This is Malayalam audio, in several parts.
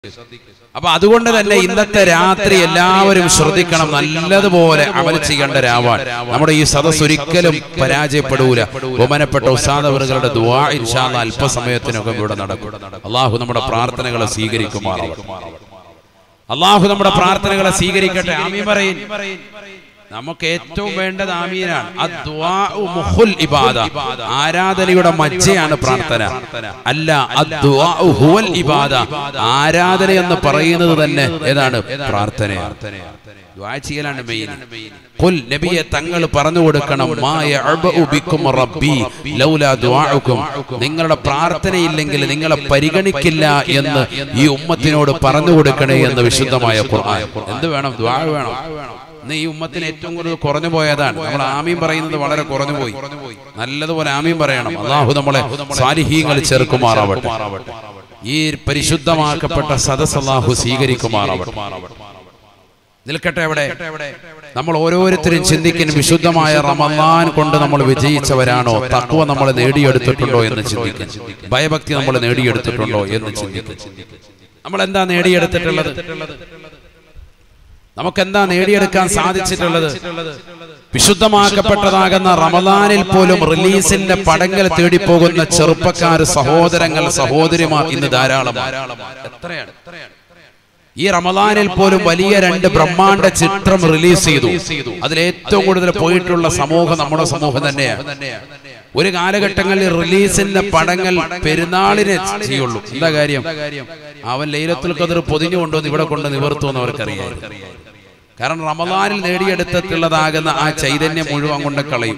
അപ്പൊ അതുകൊണ്ട് തന്നെ ഇന്നത്തെ രാത്രി എല്ലാവരും ശ്രദ്ധിക്കണം നല്ലതുപോലെ അമൽ ചെയ്യേണ്ട രാവാൻ നമ്മുടെ ഈ സദസ് ഒരിക്കലും പരാജയപ്പെടൂല ബഹുമാനപ്പെട്ട ഉസാദവറുകളുടെ ദുവാ ഇൻഷാല്ല അല്പസമയത്തിനൊക്കെ ഇവിടെ നടക്കും അള്ളാഹു നമ്മുടെ പ്രാർത്ഥനകളെ സ്വീകരിക്കുമാറാവട്ടെ അള്ളാഹു നമ്മുടെ പ്രാർത്ഥനകളെ സ്വീകരിക്കട്ടെ ആമീൻ പറയും നമുക്ക് ഏറ്റവും വേണ്ടത് ആമീനാണ് അദ്ദുആഉ മുഖുൽ ഇബാദ ആരാധനയുടെ മജ്ജയാണ് പ്രാർത്ഥന അല്ല അദ്ദുആഉ ഹുവൽ ഇബാദ ആരാധന എന്ന് പറയുന്നത് തന്നെ ഏതാണ് പ്രാർത്ഥനയാണ് ദുആ ചെയ്യലാണ് മെയിൻ ഖുൽ നബിയെ തങ്ങൾ പറഞ്ഞു കൊടുക്കണം മാ യഅബഉ ബിക്കും റബ്ബി ലൗലാ ദുആഉക്കും നിങ്ങളുടെ പ്രാർത്ഥനയില്ലെങ്കിൽ നിങ്ങളെ പരിഗണിക്കില്ല എന്ന് ഈ ഉമ്മത്തിനോട് പറഞ്ഞു കൊടുക്കണേ എന്ന് വിശുദ്ധമായ ഖുർആൻ എന്ത് വേണം ദുആ വേണം ഇന്ന് ഈ ഉമ്മത്തിന് ഏറ്റവും കൂടുതൽ കുറഞ്ഞു പോയതാണ് നമ്മൾ ആമീൻ പറയുന്നത് വളരെ കുറഞ്ഞു പോയി നല്ലതുപോലെ ആമീൻ പറയണം അള്ളാഹു നമ്മളെ സാലിഹീങ്ങൾ ചേർക്കുമാറാവട്ടെ ഈ പരിശുദ്ധമാക്കപ്പെട്ട സദസ് അള്ളാഹു സ്വീകരിക്കുമാറാവട്ടെ നിൽക്കട്ടെ എവിടെ നമ്മൾ ഓരോരുത്തരും ചിന്തിക്കുന്ന വിശുദ്ധമായ റമദാൻ കൊണ്ട് നമ്മൾ വിജയിച്ചവരാണോ തത്വ നമ്മൾ നേടിയെടുത്തിട്ടുണ്ടോ എന്ന് ചിന്തിക്കും ഭയഭക്തി നമ്മൾ നേടിയെടുത്തിട്ടുണ്ടോ എന്ന് ചിന്തിക്കും നമ്മൾ എന്താ നേടിയെടുത്തിട്ടുള്ളത് നമുക്ക് എന്താ നേടിയെടുക്കാൻ സാധിച്ചിട്ടുള്ളത് വിശുദ്ധമാക്കപ്പെട്ടതാകുന്ന റമദാനിൽ പോലും റിലീസിന്റെ പടങ്ങൾ തേടിപ്പോകുന്ന ചെറുപ്പക്കാർ സഹോദരങ്ങൾ സഹോദരിമാർ ഇന്ന് ധാരാളം എത്രയാണ് ഈ റമദാനിൽ പോലും വലിയ രണ്ട് ബ്രഹ്മാണ്ഡ ചിത്രം റിലീസ് ചെയ്തു അതിൽ ഏറ്റവും കൂടുതൽ പോയിട്ടുള്ള സമൂഹം നമ്മുടെ സമൂഹം തന്നെയാണ് ഒരു കാലഘട്ടങ്ങളിൽ റിലീസിന്റെ പടങ്ങൾ പെരുന്നാളിനെ ചെയ്യുള്ളൂ എന്താ കാര്യം അവൻ ലൈലത്തുൽ ഖദർ പൊതിഞ്ഞു കൊണ്ടുവന്ന് ഇവിടെ കൊണ്ട് നിവർത്തും എന്ന് അവർക്കറിയാം കാരണം റമദാനിൽ നേടിയെടുത്തിട്ടുള്ളതാകുന്ന ആ ചൈതന്യം മുഴുവൻ കൊണ്ട് കളയും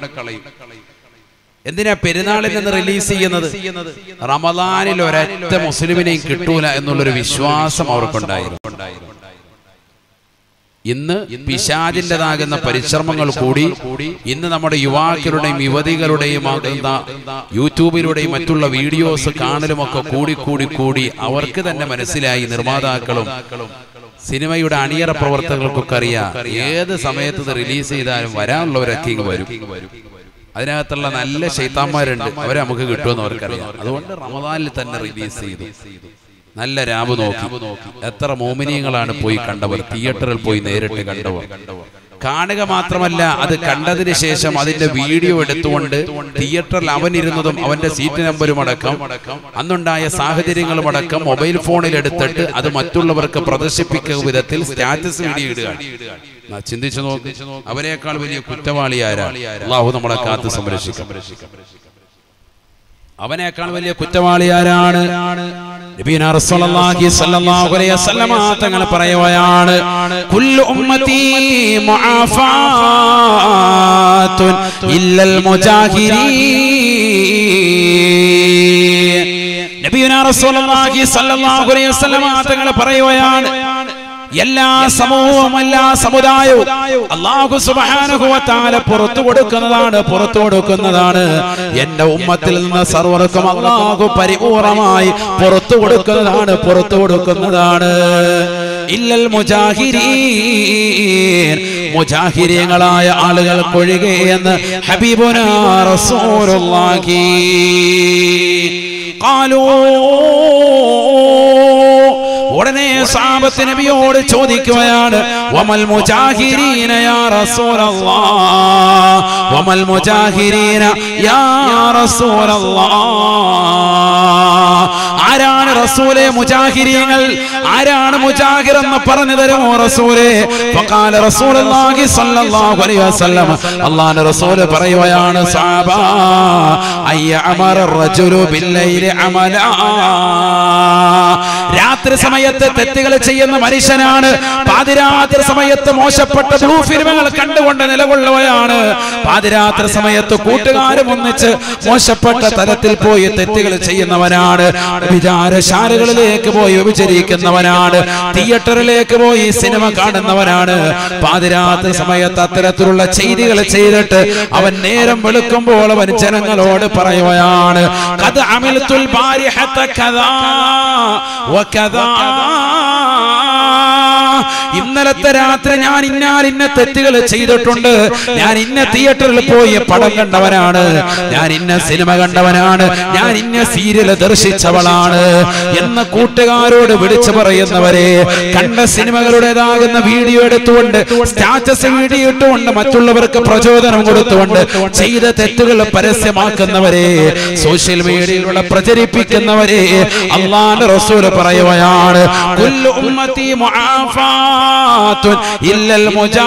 എന്തിനാ പെരുന്നാളിൽ നിന്ന് റിലീസ് ചെയ്യുന്നത് റമദാനിൽ ഒരൊറ്റ മുസ്ലിമിനെയും കിട്ടൂല എന്നുള്ളൊരു വിശ്വാസം അവർക്കുണ്ടായിരുന്നു ഇന്ന് പിശാജിൻ്റെതാകുന്ന പരിശ്രമങ്ങൾ കൂടി ഇന്ന് നമ്മുടെ യുവാക്കളുടെയും യുവതികളുടെയും ആകുന്ന യൂട്യൂബിലൂടെയും മറ്റുള്ള വീഡിയോസ് കാണലുമൊക്കെ കൂടി കൂടി കൂടി അവർക്ക് തന്നെ മനസ്സിലായി നിർമ്മാതാക്കളും സിനിമയുടെ അണിയറ പ്രവർത്തകർക്കൊക്കെ അറിയാം ഏത് സമയത്ത് ഇത് റിലീസ് ചെയ്താലും വരാനുള്ളവരൊക്കെ ഇങ്ങ് വരും അതിനകത്തുള്ള നല്ല ശൈത്താന്മാരുണ്ട് അവരെ നമുക്ക് കിട്ടുമെന്ന് അവർക്കറിയാം അതുകൊണ്ട് റമദാനിൽ തന്നെ റിലീസ് ചെയ്തു നല്ല രാവ് നോക്കി എത്ര മോമിനിയങ്ങളാണ് പോയി കണ്ടവർ തിയേറ്ററിൽ പോയി നേരിട്ട് കണ്ടവർ കാണുക മാത്രമല്ല അത് കണ്ടതിന് ശേഷം അതിന്റെ വീഡിയോ എടുത്തുകൊണ്ട് തിയേറ്ററിൽ അവൻ ഇരുന്നതും അവന്റെ സീറ്റ് നമ്പരും അടക്കം അന്നുണ്ടായ സാഹചര്യങ്ങളും അടക്കം മൊബൈൽ ഫോണിൽ എടുത്തിട്ട് അത് മറ്റുള്ളവർക്ക് പ്രദർശിപ്പിക്കുന്ന വിധത്തിൽ സ്റ്റാറ്റസ് വീഡിയോ ഇടുക ചിന്തിച്ചു നോക്ക് അവരെക്കാൾ വലിയ കുറ്റവാളി ആരാ അള്ളാഹു നമ്മളെ കാത്ത് സംരക്ഷിക്കും അവനേക്കാൾ വലിയ കുറ്റവാളി ആരാണ് നബീന റസൂലുള്ളാഹി സ്വല്ലല്ലാഹു അലൈഹി വസല്ലമ തങ്ങൾ പറയുകയാണ് കുല്ലു ഉമ്മത്തി മുആഫാത്തുൻ ഇല്ലൽ മുജാഹിരീൻ നബീന റസൂലുള്ളാഹി സ്വല്ലല്ലാഹു അലൈഹി വസല്ലമ തങ്ങൾ പറയുകയാണ് എല്ലാ സമൂഹവും എല്ലാ സമുദായവും അള്ളാഹു സുബാനുഭവത്താല പുറത്തു കൊടുക്കുന്നതാണ് പുറത്തു കൊടുക്കുന്നതാണ് എന്റെ ഉമ്മത്തിൽ നിന്ന് സർവർക്കും അള്ളാഹു പരിപൂർണമായി പുറത്തു കൊടുക്കുന്നതാണ് പുറത്തു കൊടുക്കുന്നതാണ് ഇല്ലൽ മുജാഹിരീൻ മുജാഹിര്യങ്ങളായ ആളുകൾക്കൊഴികെ എന്ന് ഹബീബുന റസൂലുള്ളാഹി ഖാലൂ ഉടനെ സാബത്ത് നബിയോട് ചോദിക്കുകയാണ് വമൽ മുജാഹിരീന യാ റസൂലല്ലാഹ് വമൽ മുജാഹിരീന യാ റസൂലല്ലാഹ് ആരാണ് റസൂലെ മുജാഹിരീങ്ങൾ ആരാണ് മുജാഹിർ എന്ന് പറഞ്ഞു തരുമോ റസൂലെ ഫഖാല റസൂലുള്ളാഹി സ്വല്ലല്ലാഹു അലൈഹി വസല്ലം അല്ലാഹുവിന്റെ റസൂൽ പറയുകയാണ് സഹാബ അയ്യ അമറ റജുലു ബില്ലൈലി അമലാ രാത്രി സമയത്ത് തെറ്റുകൾ ചെയ്യുന്ന മനുഷ്യനാണ് പാതിരാത്രി സമയത്ത് മോശപ്പെട്ട ബ്ലൂ ഫിലിമുകൾ കണ്ടുകൊണ്ട് നിലകൊള്ളുകയാണ് പാതിരാത്രി സമയത്ത് കൂട്ടുകാരും ഒന്നിച്ച് മോശപ്പെട്ട തലത്തിൽ പോയി തെറ്റുകൾ ചെയ്യുന്നവനാണ് വിചാരശാലകളിലേക്ക് പോയി വിചരിക്കുന്നവനാണ് തിയേറ്ററിലേക്ക് പോയി സിനിമ കാണുന്നവനാണ് പാതിരാത്രി സമയത്ത് അത്തരത്തിലുള്ള ചെയ്തികൾ ചെയ്തിട്ട് അവൻ നേരം വെളുക്കുമ്പോൾ അവൻ ജനങ്ങളോട് പറയുകയാണ് കഥ അമിൽത്തുൽ ബാരിഹത്ത കഥാ وكذا ഇന്നലത്തെ രാത്രി ഞാൻ ഇന്നാൽ ഇന്ന തെറ്റുകൾ ചെയ്തിട്ടുണ്ട് ഞാൻ ഇന്ന തിയേറ്ററിൽ പോയി പടം കണ്ടവനാണ് ഞാൻ ഇന്ന സിനിമ കണ്ടവനാണ് ഞാൻ ഇന്ന സീരിയൽ ദർശിച്ചവളാണ് എന്ന് കൂട്ടുകാരോട് വിളിച്ചു പറയുന്നവരെ കണ്ട സിനിമകളുടേതാകുന്ന വീഡിയോ എടുത്തുകൊണ്ട് സ്റ്റാറ്റസ് വീഡിയോ ഇട്ടുകൊണ്ട് മറ്റുള്ളവർക്ക് പ്രചോദനം കൊടുത്തുകൊണ്ട് ചെയ്ത തെറ്റുകൾ പരസ്യമാക്കുന്നവരെ സോഷ്യൽ മീഡിയയിലൂടെ പ്രചരിപ്പിക്കുന്നവരെ അള്ളാന്റെ റസൂൽ പറയുകയാണ് കുല്ലു ഉമ്മത്തി മുആഫാത്തുൻ ഇല്ലൽ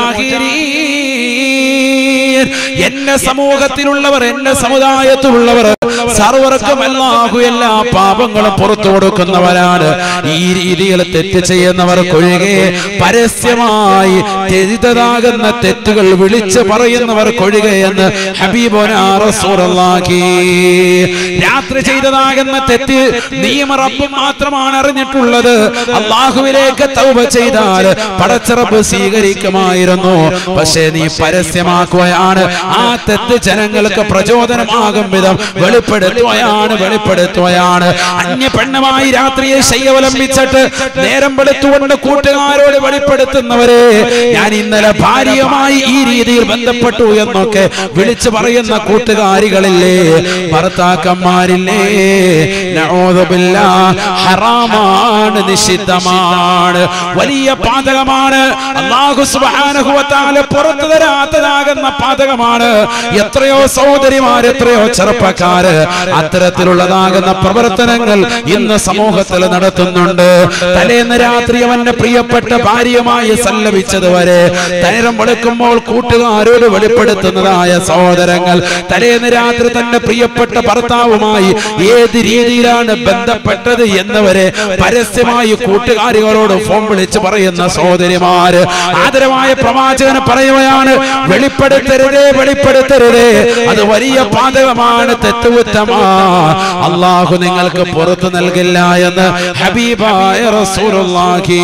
മുജാഹിരീൻ എന്റെ സമൂഹത്തിലുള്ളവർ എന്റെ സമുദായത്തിലുള്ളവർ സർവർക്കും അല്ലാഹു എല്ലാ പാപങ്ങളും പുറത്തു കൊടുക്കുന്നവരാണ് ഈ രീതിയിൽ തെറ്റ് ചെയ്യുന്നവർക്കൊഴികെ പരസ്യമായി ചെയ്തതാകുന്ന തെറ്റുകൾ വിളിച്ചു പറയുന്നവർക്കൊഴികെ എന്ന് ഹബീബോനാ റസൂലുള്ളാഹി രാത്രി ചെയ്തതാകുന്ന തെറ്റ് നീയും റബ്ബും മാത്രമാണ് അറിഞ്ഞിട്ടുള്ളത് അള്ളാഹുവിലേക്ക് തൗബ ചെയ്താൽ പടച്ചറബ് സ്വീകരിക്കുമായിരുന്നു പക്ഷേ നീ പരസ്യമാക്കുകയാണ് ആ തെറ്റ് ജനങ്ങൾക്ക് പ്രചോദനമാകും വിധം വെളിപ്പെടുത്തുകയാണ് വെളിപ്പെടുത്തുകയാണ് അന്യ പെണ്ണുമായി രാത്രിയെ ശയ്യവലംബിച്ചിട്ട് നേരം വെളുത്തുകൊണ്ട് കൂട്ടുകാരോട് വെളിപ്പെടുത്തുന്നവരെ ഞാൻ ഇന്നലെ ഭാര്യയുമായി ഈ രീതിയിൽ ബന്ധപ്പെട്ടു എന്നൊക്കെ വിളിച്ചു പറയുന്ന കൂട്ടുകാരികളില്ലേ ഭർത്താക്കന്മാരില്ലേ നഊദുബില്ലാ ഹറാമാണ് നിഷിദ്ധമാണ് വലിയ പാതകമാണ് അല്ലാഹു സുബ്ഹാനഹു വ തആല പുറത്തു തരാത്തതാകുന്ന പാതകമാണ് എത്രയോ സഹോദരിമാർ എത്രയോ ചെറുപ്പക്കാര് അത്തരത്തിലുള്ളതാകുന്ന പ്രവർത്തനങ്ങൾ ഇന്ന് സമൂഹത്തിൽ നടത്തുന്നുണ്ട് തലേന്ന് രാത്രി അവന്റെ പ്രിയപ്പെട്ട ഭാര്യയുമായി സല്ലപിച്ചത് വരെ നേരം വെളുക്കുമ്പോൾ കൂട്ടുകാരോട് വെളിപ്പെടുത്തുന്നതായ സഹോദരങ്ങൾ തലേന്ന് രാത്രി തന്റെ പ്രിയപ്പെട്ട ഭർത്താവുമായി ഏത് രീതിയിലാണ് ബന്ധപ്പെട്ടത് എന്നവരെ പരസ്യമായി കൂട്ടുകാരികളോട് ഫോൺ വിളിച്ച് പറയുന്ന സഹോദരിമാര് ആദരവായ പ്രവാചകൻ പറയുകയാണ് വെളിപ്പെടുത്തരുതേ വെളിപ്പെടുത്തരുതേ അത് വലിയ പാതകമാണ് തെറ്റുകുറ്റമാ അള്ളാഹു നിങ്ങൾക്ക് പുറത്തു നൽകില്ല എന്ന് ഹബീബായ റസൂലുള്ളാഹി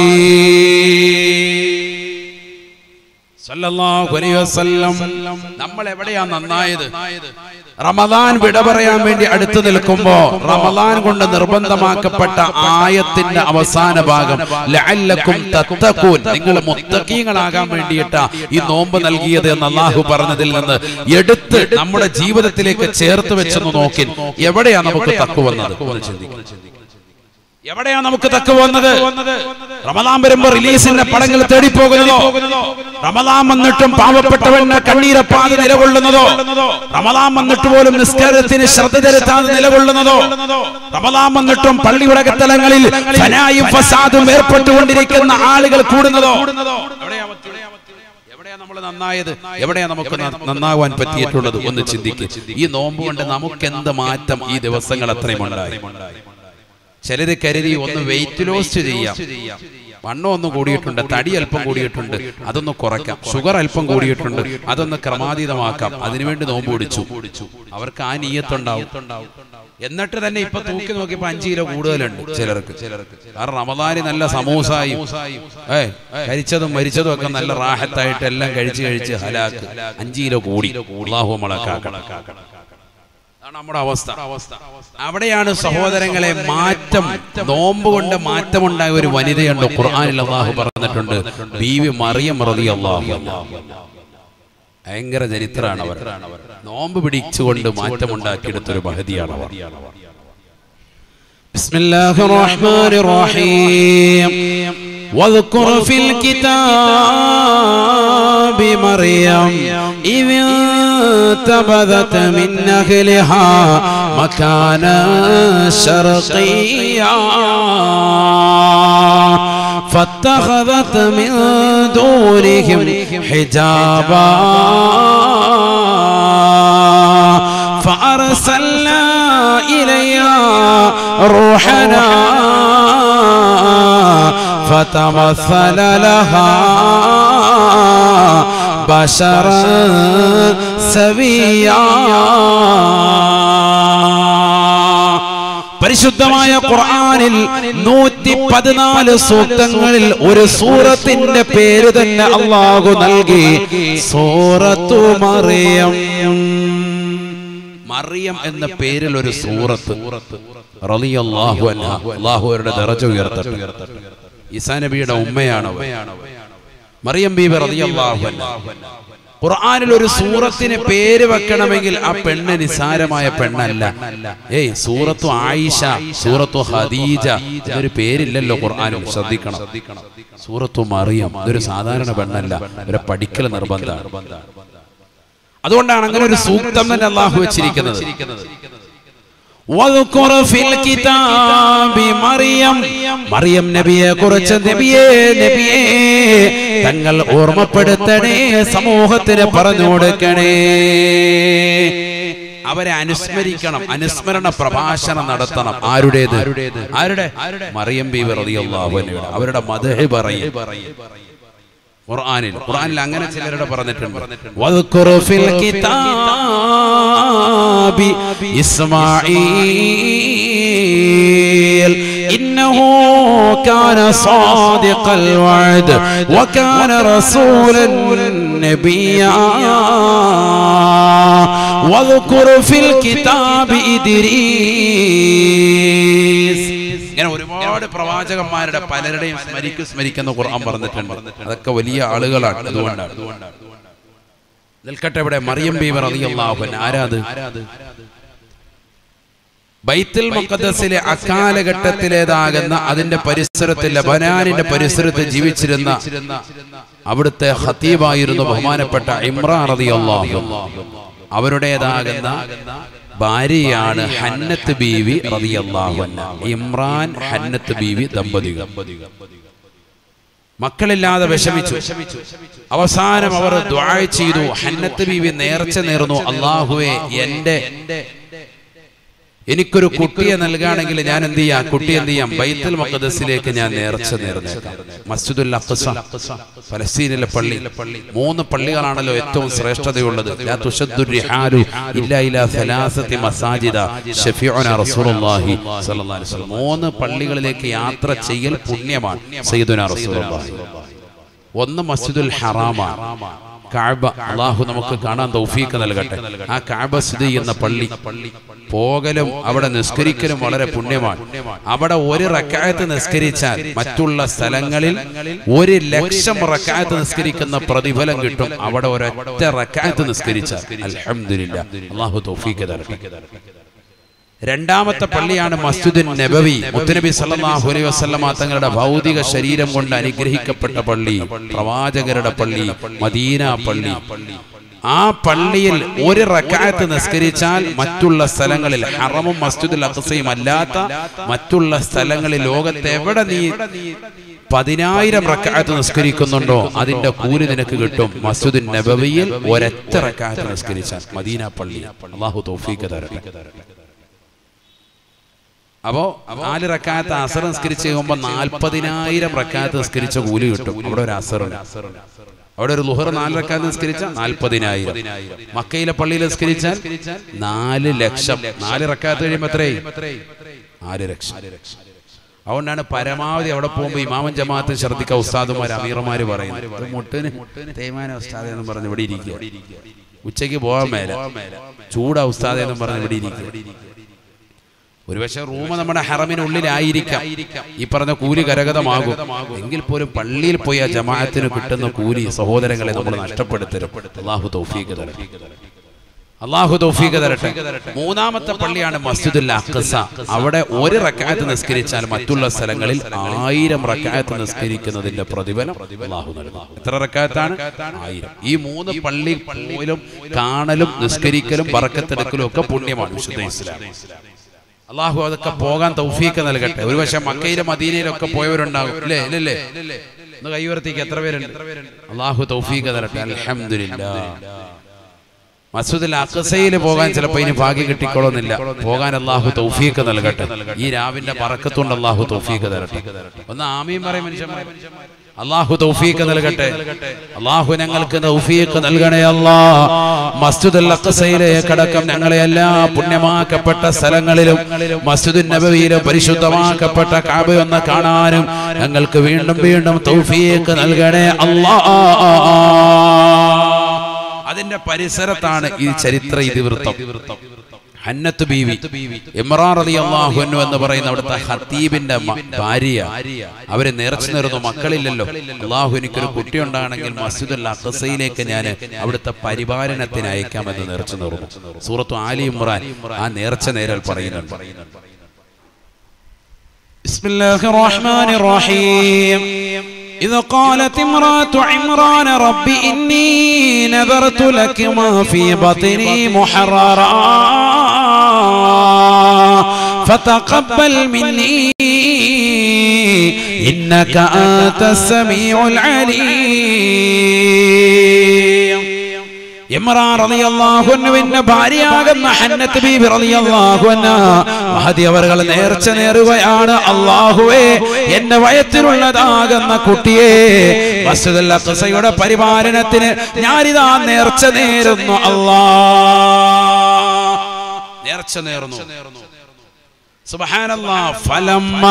സല്ലല്ലാഹു അലൈഹി വസല്ലം നമ്മൾ എവിടെയാ നന്നായത് റമദാൻ വിട പറയാൻ വേണ്ടി അടുത്തു നിൽക്കുമ്പോ റമദാൻ കൊണ്ട് നിർബന്ധമാക്കപ്പെട്ട ആയത്തിന്റെ അവസാന ഭാഗം ലഅല്ലക്കും തത്തഖൂൻ നിങ്ങൾ മുത്തഖീങ്ങളാകാൻ വേണ്ടിയിട്ടാ ഈ നോമ്പ് നൽകിയത് എന്ന് അള്ളാഹു പറഞ്ഞതിൽ നിന്ന് എടുത്ത് നമ്മുടെ ജീവിതത്തിലേക്ക് ചേർത്ത് വെച്ചെന്ന് നോക്കി എവിടെയാ നമുക്ക് തക്കു വന്നത് ഒന്ന് ചിന്തിക്കുക എവിടെയാ നമുക്ക് തക്ക് വന്നത് റമദാൻ വരുമ്പോ റിലീസിന്റെ പടങ്ങൾ തേടിപ്പോകുന്നതോ റമദാൻ വന്നിട്ടും പാവപ്പെട്ടവന് കണ്ണീരപ്പാതെ നിലകൊള്ളുന്നതോ റമദാൻ വന്നിട്ട് പോലും നിസ്കാരത്തിന് ശ്രദ്ധ ചെലുത്താതെ നിലകൊള്ളുന്നതോ റമദാൻ വന്നിട്ടും പള്ളിയുടെ സ്ഥലങ്ങളിൽ ഫനായും ഫസാദും ഏർപ്പെട്ടുകൊണ്ടിരിക്കുന്ന ആളുകൾ കൂടുന്നതോ എവിടെയാ എവിടെയാ നമ്മൾ നന്നായത് എവിടെയാ നമുക്ക് ന- നന്നാവാൻ പറ്റിയിട്ടുള്ളത് ഒന്ന് ചിന്തിക്ക് ഈ നോമ്പ് കൊണ്ട് നമുക്ക് എന്ത് മാറ്റം ഈ ദിവസങ്ങൾ അത്രയും ഉണ്ടായി ചിലര് കരുതി ഒന്ന് വെയിറ്റ് ലോസ് ചെയ്യാം വണ്ണം ഒന്ന് കൂടിയിട്ടുണ്ട് തടി അല്പം കൂടിയിട്ടുണ്ട് അതൊന്ന് കുറയ്ക്കാം ഷുഗർ അല്പം കൂടിയിട്ടുണ്ട് അതൊന്ന് ക്രമാതീതമാക്കാം അതിനുവേണ്ടി നോമ്പ് പിടിച്ചു അവർക്ക് ആ നീയത്തുണ്ടാവും എന്നിട്ട് തന്നെ ഇപ്പൊ തൂക്കി നോക്കിയപ്പോ അഞ്ചു കിലോ കൂടുതലുണ്ട് ചിലർക്ക് ചിലർക്ക് കാരണം റമദാനി നല്ല സമൂസായും ഏ കരിച്ചതും മരിച്ചതും ഒക്കെ നല്ല റാഹത്തായിട്ട് എല്ലാം കഴിച്ച് കഴിച്ച് ഹലാക്ക് അഞ്ചു കിലോ കൂടി അള്ളാഹു മുളക്കാക്കണം അതാണ് നമ്മുടെ അവസ്ഥ അവിടെയാണ് സഹോദരങ്ങളെ മാറ്റം നോമ്പ് കൊണ്ട് മാറ്റമുണ്ടായ ഒരു വനിതയുണ്ട് ഖുർആനിൽ അള്ളാഹു പറഞ്ഞിട്ടുണ്ട് ബീവി മറിയം റതി അള്ളാഹു ഭയങ്കര ചരിത്രമാണ് അവർ നോമ്പ് പിടിച്ചുകൊണ്ട് മാറ്റമുണ്ടാക്കിയെടുത്തൊരു മഹതിയാണ് അവർ بسم الله الرحمن الرحيم واذكر في الكتاب مريم إذ انتبذت من أهلها مكانا شرقيا فاتخذت من دونهم حجابا فأرسلنا إليها روحنا فتمثل لها بشرا سويا പരിശുദ്ധമായ ഖുർആനിൽ നൂറ്റി പതിനാല് സൂക്തങ്ങളിൽ ഒരു സൂറത്തിന്റെ പേര് തന്നെ അള്ളാഹു നൽകി സൂറത്തു മറിയം മറിയം എന്ന പേരിൽ ഒരു സൂറത്ത് റളിയല്ലാഹു അൻഹ അള്ളാഹു അവരുടെ ദറജ ഉയർത്തട്ടെ ഈസാ നബിയുടെ ഉമ്മയാണ് അവൾ. മറിയം ബീബി റളിയല്ലാഹു അൻഹ ഖുർആനിൽ ഒരു സൂറത്തിന് പേര് വെക്കണമെങ്കിൽ ആ പെണ്ണ് നിസാരമായ പെണ്ണല്ല ഏയ് സൂറത്തു ആയിഷ സൂറത്തു ഖദീജ ഇതൊരു പേരില്ലല്ലോ ഖുർആനിൽ ശ്രദ്ധിക്കണം സൂറത്തു മറിയം ഇതൊരു സാധാരണ പെണ്ണല്ല ഒരു പഠിക്കൽ നിർബന്ധമാണ് അതുകൊണ്ടാണ് അങ്ങനെ ഒരു സൂക്തം തന്നെ അള്ളാഹു വെച്ചിരിക്കുന്നത് വദ്കുർ ഫിൽ കിതാബി മറിയം മറിയം നബിയെ കുറിച്ച് നബിയെ നബിയെ തങ്ങൾ ഓർമ്മപ്പെടുത്തണേ സമൂഹത്തിന് പറഞ്ഞു കൊടുക്കണേ അവരെ അനുസ്മരിക്കണം അനുസ്മരണ പ്രഭാഷണം നടത്തണം ആരുടേത് ആരുടെ മറിയം ബീവി റളിയല്ലാഹു അൻഹയുടെ അവരുടെ മദഹ് പറയും ഖുർആനിൽ ഖുർആനിൽ അങ്ങനെ ചിലരുടെ പറഞ്ഞിട്ടുണ്ട് വദ്കുർ ഫിൽ കിതാബി ഇസ്മാഈൽ ഇന്നഹു കാന സാദിഖൽ വഅദ് വകാന റസൂലൻ നബിയാ വദ്കുർ ഫിൽ കിതാബി ഇദ്രീസ് ഇങ്ങനെ ഒരുപാട് പ്രവാചകന്മാരുടെ പലരുടെയും സ്മരിക്കും സ്മരിക്കുന്ന ഖുർആൻ പറഞ്ഞിട്ടുണ്ട് അതൊക്കെ വലിയ ആളുകളാണ് അതുകൊണ്ടാണ് നിൽക്കട്ടെ ഇവിടെ മറിയം ബീവി റളിയല്ലാഹു അൻഹ ആരാത് ബൈത്തുൽ മുഖദ്ദസിലെ അക്കാലഘട്ടത്തിലേതാകുന്ന അതിന്റെ പരിസരത്തിൽ ലബനാനിന്റെ പരിസരത്ത് ജീവിച്ചിരുന്ന അവിടുത്തെ ഖത്തീബായിരുന്നു ബഹുമാനപ്പെട്ട ഇമ്രാൻ റളിയല്ലാഹു അൻഹു. അവരുടേതാകുന്ന ഭാര്യയാണ് ഹന്നത്ത് ബീവി റളിയല്ലാഹു അൻഹ ഇമ്രാൻ ഹന്നത്ത് ബീവി ദമ്പതികൾ മക്കളില്ലാതെ വിഷമിച്ചു അവസാനം അവർ ദ്വാഴ ചെയ്തു ഹന്നത്ത് ബീവി നേർച്ച നേർന്നു അള്ളാഹുവെ എന്റെ എനിക്കൊരു കുട്ടിയെ നൽകുകയാണെങ്കിൽ ഞാൻ എന്ത് ചെയ്യാം കുട്ടി എന്ത് ചെയ്യാം ബൈത്തുൽ മഖദസിലേക്ക് ഞാൻ നേർച്ച നേർന്നേക്കാം മസ്ജിദുൽ അഖ്സ ഫലസ്തീനിലെ പള്ളി മൂന്ന് പള്ളികളാണല്ലോ ഏറ്റവും ശ്രേഷ്ഠതയുള്ളത് ലാ തുശദ്ദു റിഹാലു ഇല്ലാ ഇലാ സലാസത്തി മസാജിദ ഷഫീഉന റസൂലുള്ളാഹി സ്വല്ലല്ലാഹു അലൈഹി വസല്ലം മൂന്ന് പള്ളികളിലേക്ക് യാത്ര ചെയ്യൽ പുണ്യമാണ് സയ്യിദുന റസൂലുള്ളാഹി ഒന്ന് മസ്ജിദുൽ ഹറാമാണ് കാബ അള്ളാഹു നമുക്ക് കാണാൻ തൗഫീക്ക് നൽകട്ടെ ആ കാബ സ്ഥിതി ചെയ്യുന്ന പള്ളി പോകലും അവിടെ നിസ്കരിക്കലും വളരെ പുണ്യമാണ് അവിടെ ഒരു റക്കായത്ത് നിസ്കരിച്ചാൽ മറ്റുള്ള സ്ഥലങ്ങളിൽ ഒരു ലക്ഷം റക്കായത്ത് നിസ്കരിക്കുന്ന പ്രതിഫലം കിട്ടും അവിടെ ഒരൊറ്റ റക്കായത്ത് നിസ്കരിച്ചാൽ അൽഹംദുലില്ല അള്ളാഹു തൗഫീക്ക് തരട്ടെ രണ്ടാമത്തെ പള്ളിയാണ് മസ്ജിദുൻ നബവി മുത്തുനബി സല്ലല്ലാഹു അലൈഹി വസല്ലമ തങ്ങളുടെ ഭൗതിക ശരീരം കൊണ്ട് അനുഗ്രഹിക്കപ്പെട്ട പള്ളി പ്രവാചകരുടെ പള്ളി മദീന പള്ളി ആ പള്ളിയിൽ ഒരു റക്കായത്ത് നിസ്കരിച്ചാൽ മറ്റുള്ള സ്ഥലങ്ങളിൽ ഹറമും മസ്ജിദുൽ അഖ്സയും അല്ലാത്ത മറ്റുള്ള സ്ഥലങ്ങളിൽ ലോകത്ത് എവിടെ നീ പതിനായിരം റക്കായത്ത് നിസ്കരിക്കുന്നുണ്ടോ അതിന്റെ കൂലി നിനക്ക് കിട്ടും മസ്ജിദുൻ നബവിയിൽ ഒരൊറ്റ റക്കായത്ത് നിസ്കരിച്ചാൽ മദീന പള്ളി അള്ളാഹു തൗഫീഖ് തരട്ടെ അപ്പോ നാല് റക്കാത്ത് അസർ നിസ്കരിച്ച് കഴിയുമ്പോൾ നാൽപ്പതിനായിരം റക്കാത്ത് നിസ്കരിച്ച കൂലി കിട്ടും അവിടെ ഒരു അസറിന് അവിടെ ഒരു ലുഹർ നാല് റക്കാത്ത് നിസ്കരിച്ച നാൽപ്പതിനായിരം മക്കയിലെ പള്ളിയിൽ നിസ്കരിച്ചാൽ നാല് ലക്ഷം നാല് റക്കാത്ത് കഴിയുമ്പോൾ എത്രയായി നാല് ലക്ഷം അതുകൊണ്ടാണ് പരമാവധി അവിടെ പോകുമ്പോൾ ഇമാമൻ ജമാഅത്ത് ശ്രദ്ധിക്കുക ഉസ്താദുമാർ അമീറമാര് പറയുന്നത് ഇത് മുട്ടിന് തേയ്മാന ഉസ്താദ് എന്ന് പറഞ്ഞ് ഇവിടെ ഇരിക്കുക ഉച്ചയ്ക്ക് പോകാൻ മേല ചൂടാ ഉസ്താദ് എന്ന് പറഞ്ഞ് ഇവിടെ ഇരിക്കുക ഒരുപക്ഷെ റൂം നമ്മുടെ ഹറമിനുള്ളിലായിരിക്കാം ഈ പറഞ്ഞ കൂലി കരഗതമാകും എങ്കിൽ പോലും പള്ളിയിൽ പോയി ആ ജമാഅത്തിന് കിട്ടുന്ന കൂലി സഹോദരങ്ങളെ നമ്മൾ നഷ്ടപ്പെടുത്തരും അള്ളാഹു തൗഫീഖ് തരട്ടെ അള്ളാഹു തൗഫീഖ് തരട്ടെ മൂന്നാമത്തെ പള്ളിയാണ് മസ്ജിദുൽ അഖ്സ അവിടെ ഒരു റക്കായത്ത് നിസ്കരിച്ചാൽ മറ്റുള്ള സ്ഥലങ്ങളിൽ ആയിരം റക്കായത്ത് നിസ്കരിക്കുന്നതിന്റെ പ്രതിഫലം അള്ളാഹു നൽകും എത്ര റക്കായത്താണ് ആയിരം ഈ മൂന്ന് പള്ളി പോലും കാണലും നിസ്കരിക്കലും പറക്കത്തെടുക്കലും ഒക്കെ പുണ്യമാണ് വിശുദ്ധ ഇസ്ലാം അള്ളാഹു അതൊക്കെ പോകാൻ തൗഫീക്ക് നൽകട്ടെ ഒരുപക്ഷെ മക്കയിലും മദീനയിലൊക്കെ പോയവരുണ്ടാകും അല്ലേ ഇല്ലല്ലേ ഒന്ന് കൈവർത്തിക്ക് എത്ര പേരുണ്ട് അള്ളാഹു തൗഫീക്ക് തരട്ടെ അൽഹംദുലില്ലാ മസൂദിൽ അക്സയിൽ പോകാൻ ചിലപ്പോൾ ഇനി ഭാഗ്യം കിട്ടിക്കോളുന്നില്ല പോകാൻ അള്ളാഹു തൗഫീക്ക് നൽകട്ടെ ഈ രാവിന്റെ പറക്കത്തുകൊണ്ട് അള്ളാഹു തൗഫീക്ക് തരട്ടെ ഒന്ന് ആമീൻ പറയും മനുഷ്യന്മാർ അള്ളാഹു തൗഫീക്ക് നൽകട്ടെ അള്ളാഹു ഞങ്ങൾക്ക് തൗഫീക്ക് നൽകണേ അല്ലാ മസ്ജിദുൽ അഖ്സയിലേക്ക് അടക്കം ഞങ്ങളെ എല്ലാ പുണ്യമാക്കപ്പെട്ട സ്ഥലങ്ങളിലും മസ്ജിദുൽ നബവിയിലും പരിശുദ്ധമാക്കപ്പെട്ട കാബ ഒന്ന് കാണാനും ഞങ്ങൾക്ക് വീണ്ടും വീണ്ടും തൗഫീക്ക് നൽകണേ അല്ലാ അതിന്റെ പരിസരത്താണ് ഈ ചരിത്ര ഇതിവൃത്തം ഹന്നത്ത് ബീവി ഇമ്രാൻ റളിയല്ലാഹു അൻഹു എന്ന് പറയുന്ന അവിടുത്തെ ഹത്തീബിന്റെ മ- ഭാര്യ അവര് നേർച്ച നേർന്നു മക്കളില്ലല്ലോ അള്ളാഹു എനിക്കൊരു കുട്ടി ഉണ്ടാണെങ്കിൽ മസ്ജിദുൽ അഖസയിലേക്ക് ഞാൻ അവിടുത്തെ പരിപാലനത്തിന് അയക്കാമെന്ന് നേർച്ച നേർന്നു സൂറത്തു ആലി ഇമ്രാൻ ആ നേർച്ച നേരൽ പറയുന്നുണ്ട് بسم الله الرحمن الرحيم إذ قالت امرأة عمران رب إني نذرت لك ما في بطني محررا فتقبل مني إنك أنت السميع العليم ഇമ്രാൻ റളിയല്ലാഹുവിന്റെ ഭാര്യയാകുന്ന ഹന്നത്ത് ബീബി റളിയല്ലാഹുഅൻഹ മഹദി അവർകൾ നേർച്ച നേറുകയാണ് അല്ലാഹുവേ എന്റെ വയറ്റിലുള്ളതാകുന്ന കുട്ടിയെ മസ്ജിദുൽ അഖ്സയുടെ പരിപാലനത്തിന് ഞാനിതാ നേർച്ച നേരുന്നു അല്ലാ നേർച്ച നേർന്നു സുബ്ഹാനല്ലാ ഫലമ്മ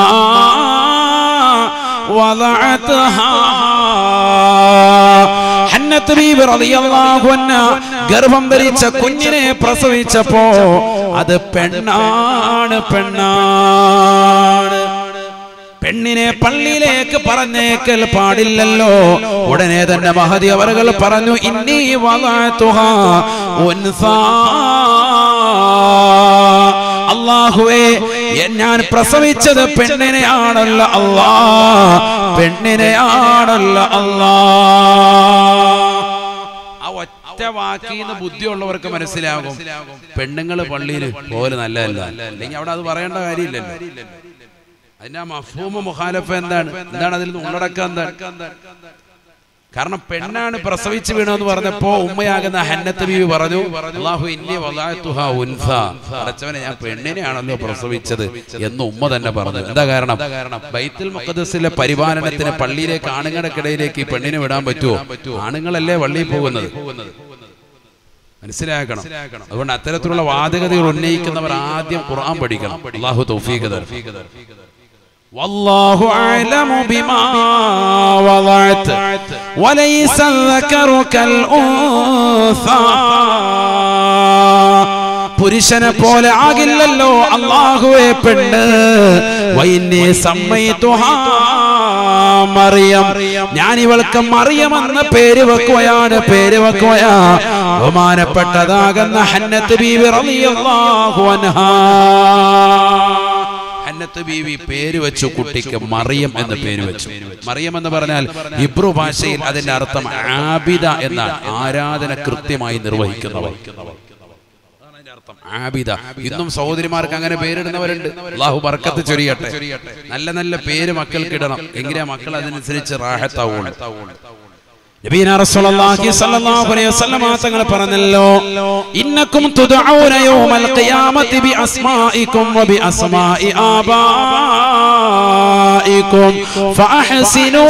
വദഅത്ഹാ ഹന്നത്ത് ബീബി റളിയല്ലാഹു അൻഹ ഗർഭം ധരിച്ച കുഞ്ഞിനെ പ്രസവിച്ചപ്പോ അത് പെണ്ണാണ് പെണ്ണാണ് പെണ്ണിനെ പള്ളിയിലേക്ക് പറഞ്ഞേക്കൽ പാടില്ലല്ലോ ഉടനെ തന്നെ മഹതി അവറുകൾ പറഞ്ഞു ഇന്നീ വദഅതുഹാ ഉൻസാ അള്ളാഹുവേ എ- ഞാൻ പ്രസവിച്ചത് പെണ്ണിനെയാണല്ലോ അല്ലാ പെണ്ണിനെയാണല്ലോ അല്ലാ ആ ഒറ്റ വാക്കിന്ന് ബുദ്ധിയുള്ളവർക്ക് മനസ്സിലാകും പെണ്ണുങ്ങൾ പള്ളിയിൽ പോലെ നല്ലതല്ല അല്ലെങ്കിൽ അവിടെ അത് പറയേണ്ട കാര്യമില്ലല്ലോ അതിന്റെ ആ മഫൂമ മുഖാലഫ എന്താണ് എന്താണ് അതിൽ നിന്ന് ഉള്ളടക്കം എന്താണ് കാരണം പെണ്ണാണ് പ്രസവിച്ച് വീണെന്ന് പറഞ്ഞപ്പോ ഉമ്മയാകുന്ന ഹന്നത്ത് ബീവി പറഞ്ഞു അള്ളാഹു ഇന്നി വലാത്തുഹാ ഉൻസ അടച്ചവനെ ഞാൻ പെണ്ണിനെയാണല്ലോ പ്രസവിച്ചത് എന്ന് ഉമ്മ തന്നെ പറഞ്ഞു എന്താ കാരണം ബൈത്തുൽ മുഖദ്സിലെ പരിപാലനത്തിന് പള്ളിയിലേക്ക് ആണുങ്ങൾക്കിടയിലേക്ക് ഈ പെണ്ണിനെ വിടാൻ പറ്റുമോ ആണുങ്ങളല്ലേ പള്ളിയിൽ പോകുന്നത് മനസ്സിലാക്കണം അതുകൊണ്ട് അത്തരത്തിലുള്ള വാദഗതികൾ ഉന്നയിക്കുന്നവർ ആദ്യം ഖുർആൻ പഠിക്കണം അള്ളാഹു തൗഫീഖ് തരും والله أعلم بما وضعت وليس الذكر كالأنثى പുരുഷനെ പോലെ ആകില്ലല്ലോ അള്ളാഹുവെ പെണ്ണ് വൈന്നി സമ്മയിത്തുഹാ മറിയം ഞാൻ ഇവൾക്ക് മറിയമെന്ന് പേര് വെക്കുകയാണ് പേര് വെക്കുകയാ ബഹുമാനപ്പെട്ടതാകുന്ന ഹന്നത്ത് ബീവി റളിയല്ലാഹു അൻഹാ ഹന്നത്ത് ബീവി പേര് വെച്ചു കുട്ടിക്ക് മറിയം എന്ന് പേര് വെച്ചു മറിയം എന്ന് പറഞ്ഞാൽ ഇബ്രു ഭാഷയിൽ അതിന്റെ അർത്ഥം ആബിദ എന്നാണ് ആരാധന കൃത്യമായി നിർവഹിക്കുന്നവർ അതാണ് അതിന്റെ അർത്ഥം. ആബിദ ഇന്നും സഹോദരിമാർക്ക് അങ്ങനെ പേരിടുന്നവരുണ്ട് അള്ളാഹു ബർക്കത്ത് ചൊരിയട്ടെ നല്ല നല്ല പേര് മക്കൾക്ക് ഇടണം എങ്കിലേ മക്കൾ അതിനനുസരിച്ച് റാഹത്താവുള്ളൂ നബീന റസൂലുള്ളാഹി സ്വല്ലല്ലാഹു അലൈഹി വസല്ലമ തങ്ങൾ പറഞ്ഞല്ലോ ഇന്നക്കും തുദഊന യൗമൽ ഖിയാമത്തി ബി അസ്മാഇക്കും വ ബി അസ്മാഇ ആബാഇക്കും ഫഅഹ്സിനൂ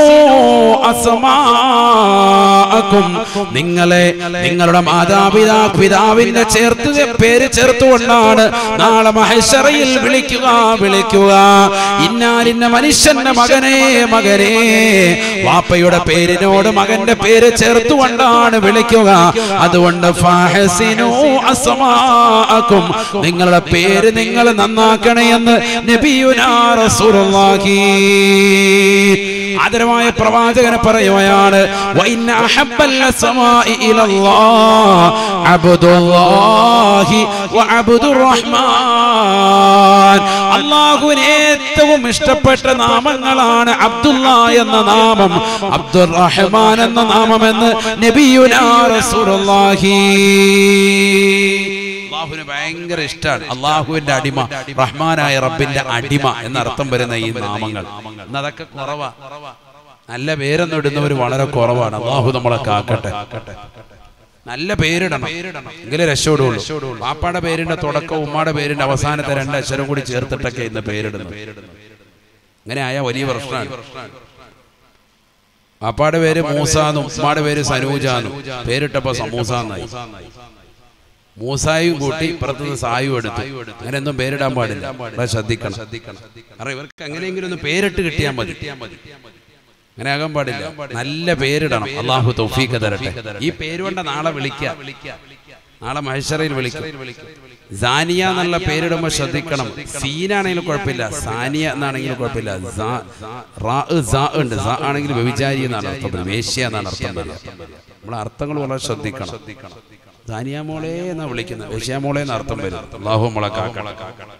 അസ്മാഅക്കും നിങ്ങളെ നിങ്ങളുടെ മാതാപിതാ പിതാവിന്റെ ചേർത്ത് പേര് ചേർത്തുകൊണ്ടാണ് നാളെ മഹശറയിൽ വിളിക്കുക വിളിക്കുക ഇന്നാലിന്ന മനുഷ്യന്റെ മകനെ മകനെ വാപ്പയുടെ പേരിനോട് മകന്റെ പേര് ചേർത്തുകൊണ്ടാണ് വിളിക്കുക അതുകൊണ്ട് ഫാഹസിനു അസ്മാഅക്കും നിങ്ങളുടെ പേര് നിങ്ങൾ നന്നാക്കണേ എന്ന് നബിയുനാ റസൂലുള്ളാഹി ആദരവായ പ്രവാചകനെ പറയുകയാണ് വഇന്ന അഹബ്ബൽ അസ്മാഇ ഇലല്ലാഹ് അബ്ദുല്ലാഹി വ അബ്ദുർ റഹ്മാൻ അല്ലാഹുവിന് ഏറ്റവും ഇഷ്ടപ്പെട്ട നാമങ്ങളാണ് അബ്ദുല്ല എന്ന നാമം അബ്ദുർ റഹ്മാൻ എന്ന നാമം എന്ന് നബിയുനാ റസൂലുള്ളാഹി അള്ളാഹുവിന് ഭയങ്കര ഇഷ്ടമാണ് അള്ളാഹുവിന്റെ അടിമ റഹ്മാനായ റബ്ബിന്റെ അടിമ എന്നർത്ഥം വരുന്ന ഈ നാമങ്ങൾ ഇന്ന് അതൊക്കെ കുറവാ നല്ല പേരൊന്നും ഇടുന്നവർ വളരെ കുറവാണ് അള്ളാഹു നമ്മളെ കാക്കട്ടെ നല്ല പേരിടണം എങ്കിലേ രക്ഷപ്പെടുള്ളൂ പാപ്പാടെ പേരിന്റെ തുടക്കം ഉമ്മാടെ പേരിന്റെ അവസാനത്തെ രണ്ട് അക്ഷരം കൂടി ചേർത്തിട്ടൊക്കെ ഇന്ന് പേരിടുന്നു അങ്ങനെ ആയ വലിയ പ്രശ്നമാണ് പാപ്പാടെ പേര് മൂസാന്നും ഉമ്മാടെ പേര് സനൂജാന്നും പേരിട്ടപ്പോ സമൂസാന്നായി മൂസായും കൂട്ടി ഇപ്പുറത്തുനിന്ന് സായും എടുത്തു അങ്ങനെ ഒന്നും പേരിടാൻ പാടില്ല ഇവിടെ ശ്രദ്ധിക്കണം കാരണം ഇവർക്ക് എങ്ങനെയെങ്കിലും ഒന്ന് പേരിട്ട് കിട്ടിയാൽ മതി അങ്ങനെ ആകാൻ പാടില്ല നല്ല പേരിടണം അള്ളാഹു തൗഫീഖ് തരട്ടെ ഈ പേര് കൊണ്ട് നാളെ വിളിക്കുക നാളെ മഹേശ്വരയിൽ വിളിക്കും സാനിയ എന്നുള്ള പേരിടുമ്പോൾ ശ്രദ്ധിക്കണം സീനാണെങ്കിലും കുഴപ്പമില്ല സാനിയ എന്നാണെങ്കിലും കുഴപ്പമില്ല സാ- റാ, സാ ഉണ്ട് സാ ആണെങ്കിൽ വ്യഭിചാരി എന്നാണ് അർത്ഥം വരിക. വേശ്യ എന്നാണ് അർത്ഥം വരിക നമ്മൾ അർത്ഥങ്ങൾ വളരെ ശ്രദ്ധിക്കണം സാനിയ മോളെ എന്നാ വിളിക്കുന്നത് വേശ്യ മോളെ എന്ന് അർത്ഥം വരും അള്ളാഹു മോളെ കാക്കണം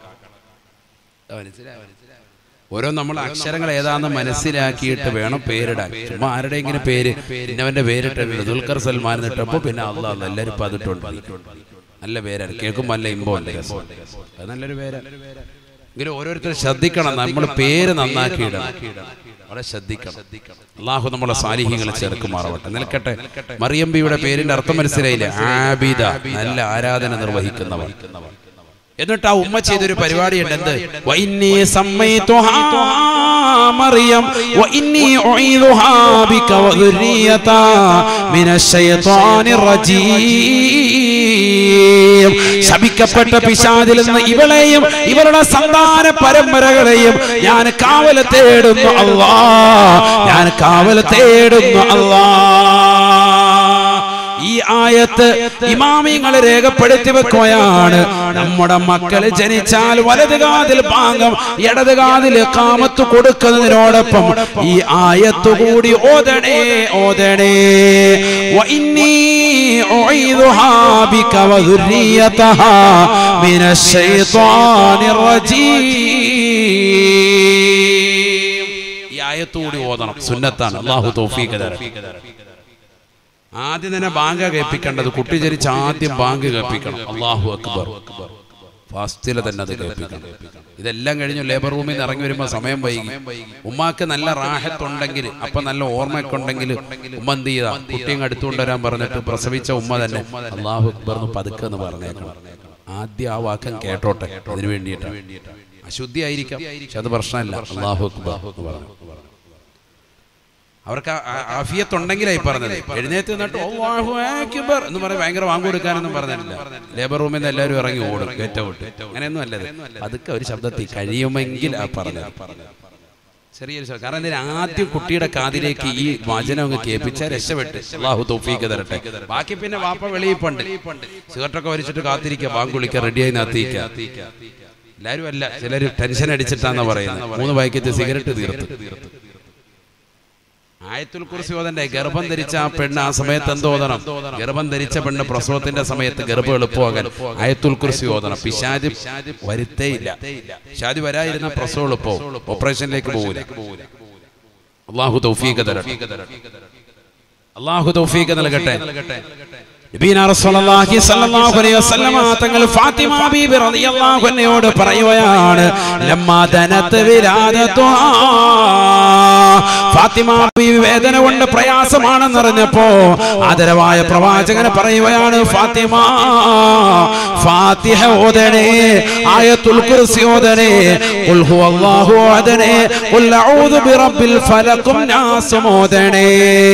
ഓരോ നമ്മൾ അക്ഷരങ്ങൾ ഏതാന്ന് മനസ്സിലാക്കിയിട്ട് വേണം പേരിടാൻ ചുമ്മാ ആരുടെയെങ്കിലും പേര് ഇന്നവന്റെ പേരിട്ടിട്ടുണ്ട് ദുൽഖർ സൽമാൻ എന്നിട്ടപ്പോ പിന്നെ അള്ളാഹ് എല്ലാവരും ഇപ്പൊ അതിട്ടുണ്ട് നല്ല പേരാണ് കേൾക്കുമ്പോൾ നല്ല ഇമ്പമുണ്ട് രസം അത് നല്ലൊരു പേരാണ് എങ്കിലും ഓരോരുത്തർ ശ്രദ്ധിക്കണം നമ്മൾ പേര് നന്നാക്കി ഇടണം വളരെ ശ്രദ്ധിക്കണം അള്ളാഹു നമ്മളെ സാലിഹ്യങ്ങളെ ചേർക്കുമാറാവട്ടെ നിൽക്കട്ടെ മറിയമ്പിയുടെ പേരിന്റെ അർത്ഥം മനസ്സിലായില്ലേ ആബിദ നല്ല ആരാധന നിർവഹിക്കുന്നവർ എന്നിട്ട് ആ ഉമ്മ ചെയ്തൊരു പരിപാടിയുണ്ട് എന്ത് وإني سميتها مريم وإني أعيذها بك وذريتها من الشيطان الرجيم ശപിക്കപ്പെട്ട പിശാചിൽ നിന്ന് ഇവളെയും ഇവളുടെ സന്താന പരമ്പരകളെയും ഞാൻ കാവൽ തേടുന്നു അല്ലാ ഞാൻ കാവൽ തേടുന്നു അല്ലാ ഈ ആയത്ത് ഇമാമിങ്ങൾ രേഖപ്പെടുത്തി വെക്കുകയാണ് നമ്മുടെ മക്കൾ ജനിച്ചാൽ വലത് കാതിൽ പാങ്കം ഇടത് കാതിൽ കാമത്ത് കൊടുക്കുന്നതിനോടൊപ്പം ഈ ആയത്ത് കൂടി ഓതണേ ഓതണേ وإني أعيذها بك وذريتها من الشيطان الرجيم ഈ ആയത്തുകൂടി ഓതണം സുന്നത്താണ് അള്ളാഹു തൗഫീഖ് തരട്ടെ ആദ്യം തന്നെ ബാങ്ക് കേൾപ്പിക്കേണ്ടത് കുട്ടി ജനിച്ച് ആദ്യം ബാങ്ക് കേൾപ്പിക്കണം അള്ളാഹു അക്ബർ ഫാസ്റ്റിൽ തന്നെ അത് കേൾപ്പിക്കണം ഇതെല്ലാം കഴിഞ്ഞു ലേബർ റൂമിൽ നിന്ന് ഇറങ്ങി വരുമ്പോൾ സമയം വൈകി ഉമ്മാക്ക് നല്ല റാഹത്തുണ്ടെങ്കിൽ അപ്പൊ നല്ല ഓർമ്മയൊക്കെ ഉണ്ടെങ്കിൽ ഉമ്മ എന്ത് ചെയ്താ കുട്ടിയും അടുത്തുകൊണ്ട് വരാൻ പറഞ്ഞിട്ട് പ്രസവിച്ച ഉമ്മ തന്നെ അള്ളാഹു അക്ബർ എന്ന് പതുക്കെ എന്ന് പറഞ്ഞേക്കണം ആദ്യം ആ വാക്കം കേട്ടോട്ടെ അതിനു വേണ്ടിയിട്ടാണ് അശുദ്ധി ആയിരിക്കാം പക്ഷെ അത് പ്രശ്നമല്ല അള്ളാഹു അക്ബർ എന്ന് പറഞ്ഞു അവർക്ക് ആ- ആ- ആഫിയത്തുണ്ടെങ്കിലായി പറഞ്ഞത് എഴുന്നേറ്റ് നിന്നിട്ട് അല്ലാഹു അക്ബർ എന്ന് പറഞ്ഞ് ഭയങ്കര വാങ്ങു കൊടുക്കാനൊന്നും പറഞ്ഞിട്ടില്ല ലേബർ റൂമിൽ നിന്ന് എല്ലാവരും ഇറങ്ങി ഓടും ഗേറ്റ് ഔട്ട് അങ്ങനെയൊന്നും അല്ലത് അതൊക്കെ ഒരു ശബ്ദത്തിൽ കഴിയുമെങ്കിൽ ആ പറഞ്ഞത് ചെറിയൊരു ശബ്ദം കാരണം ഇതിന് ആദ്യം കുട്ടിയുടെ കാതിലേക്ക് ഈ വചനം അങ്ങ് കേൾപ്പിച്ചാൽ രക്ഷപ്പെട്ട് അള്ളാഹു തൗഫീക്ക് തരട്ടെ ബാക്കി പിന്നെ വാപ്പ വെളിയിൽ പണ്ട് സിഗരറ്റൊക്കെ വലിച്ചിട്ട് കാത്തിരിക്കുക ബാങ്ക് വിളിക്കുക റെഡിയായി നടത്തിക്കുക എല്ലാവരും അല്ല ചിലർ ടെൻഷൻ അടിച്ചിട്ടാന്ന് പറയുന്നത് മൂന്ന് പാക്കറ്റ് സിഗരറ്റ് തീർത്ത് ആയത്തുൽ കുറിച്ച് ഓതണ്ടേ ഗർഭം ധരിച്ച ആ പെണ്ണ് ആ സമയത്ത് എന്ത് ഓതണം ഗർഭം ധരിച്ച പെണ്ണ് പ്രസവത്തിന്റെ സമയത്ത് ഗർഭം എളുപ്പമാകാൻ ആയത്തുൽ കുറിച്ച് ഓതണം പിശാജ് വരുത്തേയില്ല പിശാജ് വരായിരുന്ന പ്രസവം എളുപ്പവും ഓപ്പറേഷനിലേക്ക് പോകൂല അള്ളാഹു തൗഫീഖ് തരട്ടെ അള്ളാഹു തൗഫീഖ് നൽകട്ടെ നബീന റസൂലുള്ളാഹി സ്വല്ലല്ലാഹു അലൈഹി വസല്ലമ തങ്ങൾ ഫാത്തിമ ബീബി റളിയല്ലാഹു അൻഹയോട് പറയുകയാണ് ലമ്മാ ദനത് വിലാദതുഹാ ഫാത്തിമ ബീബി വേദന കൊണ്ട് പ്രയാസമാണെന്ന് അറിഞ്ഞപ്പോ ആദരവായ പ്രവാചകന് പറയുകയാണ് ഫാത്തിമ ഫാത്തിഹ ഓതണേ ആയത്തുൽ കുർസി ഓതണേ ഖുൽ ഹുവല്ലാഹു അഹദനേ ഖുൽ അഊദു ബിറബ്ബിൽ ഫലഖും നാസും ഓതണേ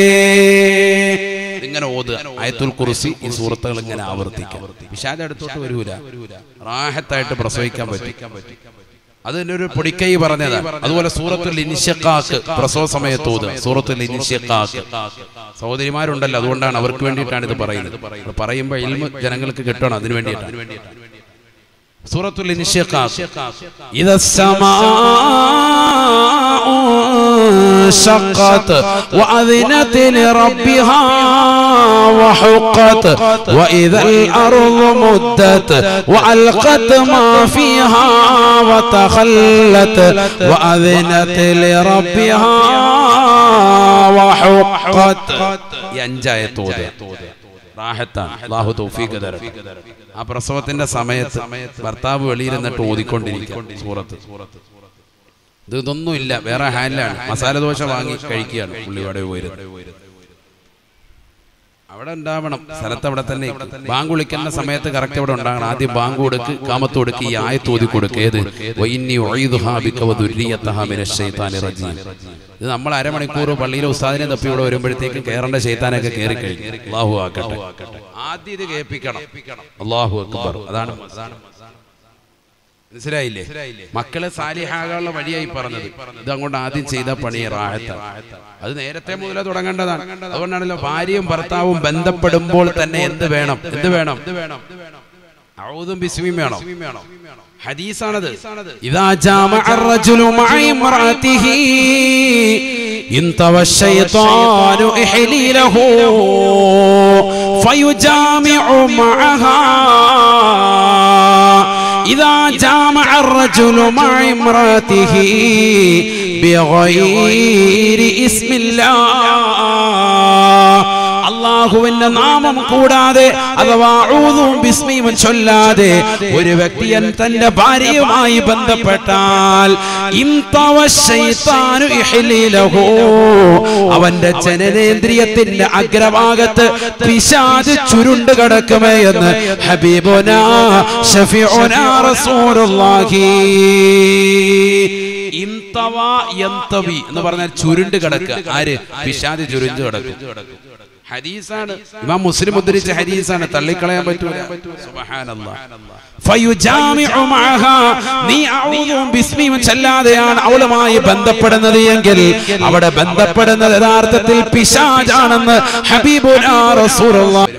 ഇങ്ങനെ ഓതുക ആയത്തുൽ കുറിസി ഈ സൂറത്തുകൾ ഇങ്ങനെ ആവർത്തിക്കാം പിശാജ് അടുത്തോട്ട് വരൂല റാഹത്തായിട്ട് പ്രസവിക്കാൻ പറ്റും അതിന്റെ ഒരു പൊടിക്കൈ പറഞ്ഞതാ അതുപോലെ സൂറത്തുൽ ഇൻഷിഖാക്ക് പ്രസവ സമയത്ത് ഓതുക സൂറത്തുൽ ഇൻഷിഖാക്ക് സഹോദരിമാരുണ്ടല്ലോ അതുകൊണ്ടാണ് അവർക്ക് വേണ്ടിയിട്ടാണ് ഇത് പറയുന്നത് ഇത് പറയുമ്പോൾ ഇൽമ ജനങ്ങൾക്ക് കിട്ടണം അതിനു വേണ്ടിയിട്ടാണ് സൂറത്തുൽ ഇൻഷിഖാക്ക് إذا السماء انشقت وأذنت لربها وحقت وإذا الأرض مدت وألقت ما فيها وتخلت وأذنت لربها وحقت ഈ അഞ്ചായത്ത് ഓതുക റാഹത്താണ് അള്ളാഹു തൗഫീഖ് തരട്ടെ ആ പ്രസവത്തിന്റെ സമയത്ത് ഭർത്താവ് വെളിയിരുന്നിട്ട് ഓതിക്കൊണ്ടിരിക്കും സൂറത്ത് ഇത് ഇതൊന്നും ഇല്ല വേറെ ഹാലിലാണ് മസാല ദോശ വാങ്ങി കഴിക്കുകയാണ് പുള്ളിയോടെ പോയിരുന്നത് അവിടെ ഉണ്ടാവണം സ്ഥലത്ത് അവിടെ തന്നെ നിൽക്കും. ബാങ്ക് വിളിക്കുന്ന സമയത്ത് കറക്റ്റ് അവിടെ ഉണ്ടാകണം ആദ്യം ബാങ്ക് കൊടുക്ക് കാമത്ത് കൊടുക്ക് ഈ ആയത്ത് ഓതി കൊടുക്ക് ഏത് വൈന്നി ഉഈദുഹാ ബിക വദുർരിയതഹാ മിനശ് ശൈത്താനിർ റജീം. ഇത് നമ്മൾ അരമണിക്കൂർ പള്ളിയിലെ ഉസ്താദിനെ തപ്പി ഇവിടെ വരുമ്പോഴത്തേക്ക് കയറേണ്ട ശൈത്താനൊക്കെ കയറി കഴിഞ്ഞു അള്ളാഹു ആക്കട്ടെ ആദ്യം ഇത് കേൾപ്പിക്കണം അള്ളാഹു അക്ബർ അതാണ് അതാണ് മനസ്സിലായില്ലേ മക്കളെ സാലിഹാകാനുള്ള വഴിയായി പറഞ്ഞത് ഇത് അങ്ങോട്ട് ആദ്യം ചെയ്ത പണി റാഹത്താണ് അത് നേരത്തെ മുതലേ തുടങ്ങേണ്ടതാണ് അതുകൊണ്ടാണല്ലോ ഭാര്യയും ഭർത്താവും ബന്ധപ്പെടുമ്പോൾ തന്നെ എന്ത് വേണം എന്ത് വേണം ഔദും ബിസ്മിയും വേണം ഹദീസാണത് إذا جامع الرجل مع امرأته انطوى الشيطان إحليله فيجامع معها إذا جامع الرجل مع امرأته بغير اسم الله അള്ളാഹുവിന്റെ നാമം കൂടാതെ അഥവാ ഊതും ബിസ്മിയും ചൊല്ലാതെ ഒരു വ്യക്തിയൻ തന്റെ ഭാര്യയുമായി ബന്ധപ്പെട്ടാൽ ഇംതവ ശൈത്താനു ഇഹ്ലീലഹു. അവന്റെ ജനനേന്ദ്രിയത്തിന്റെ അഗ്രഭാഗത്ത് പിശാദ് ചുരുണ്ട് കിടക്കുമേ എന്ന് ഹബീബുന ഷഫീഉന റസൂലുള്ളാഹി ഇംതവ യന്തവി എന്ന് പറഞ്ഞാൽ ചുരുണ്ട് കിടക്കുക ആര് പിശാദ് ചുരുണ്ട് കിടക്കും ഹദീസാണ് ഇമാം മുസ്ലിം ഉദ്ധരിച്ച ഹദീസാണ് തള്ളിക്കളയാൻ പറ്റൂല സുബ്ഹാനല്ലാഹ് ഫയുജാമിഉ മഅഹാ. നീ ഔദും ബിസ്മിയും ചൊല്ലാതെയാണ് അവളുമായി ബന്ധപ്പെടുന്നത് എങ്കിൽ അവിടെ ബന്ധപ്പെടുന്നത് യഥാർത്ഥത്തിൽ പിശാജാണെന്ന് ഹബീബുനാ റസൂലുള്ളാഹി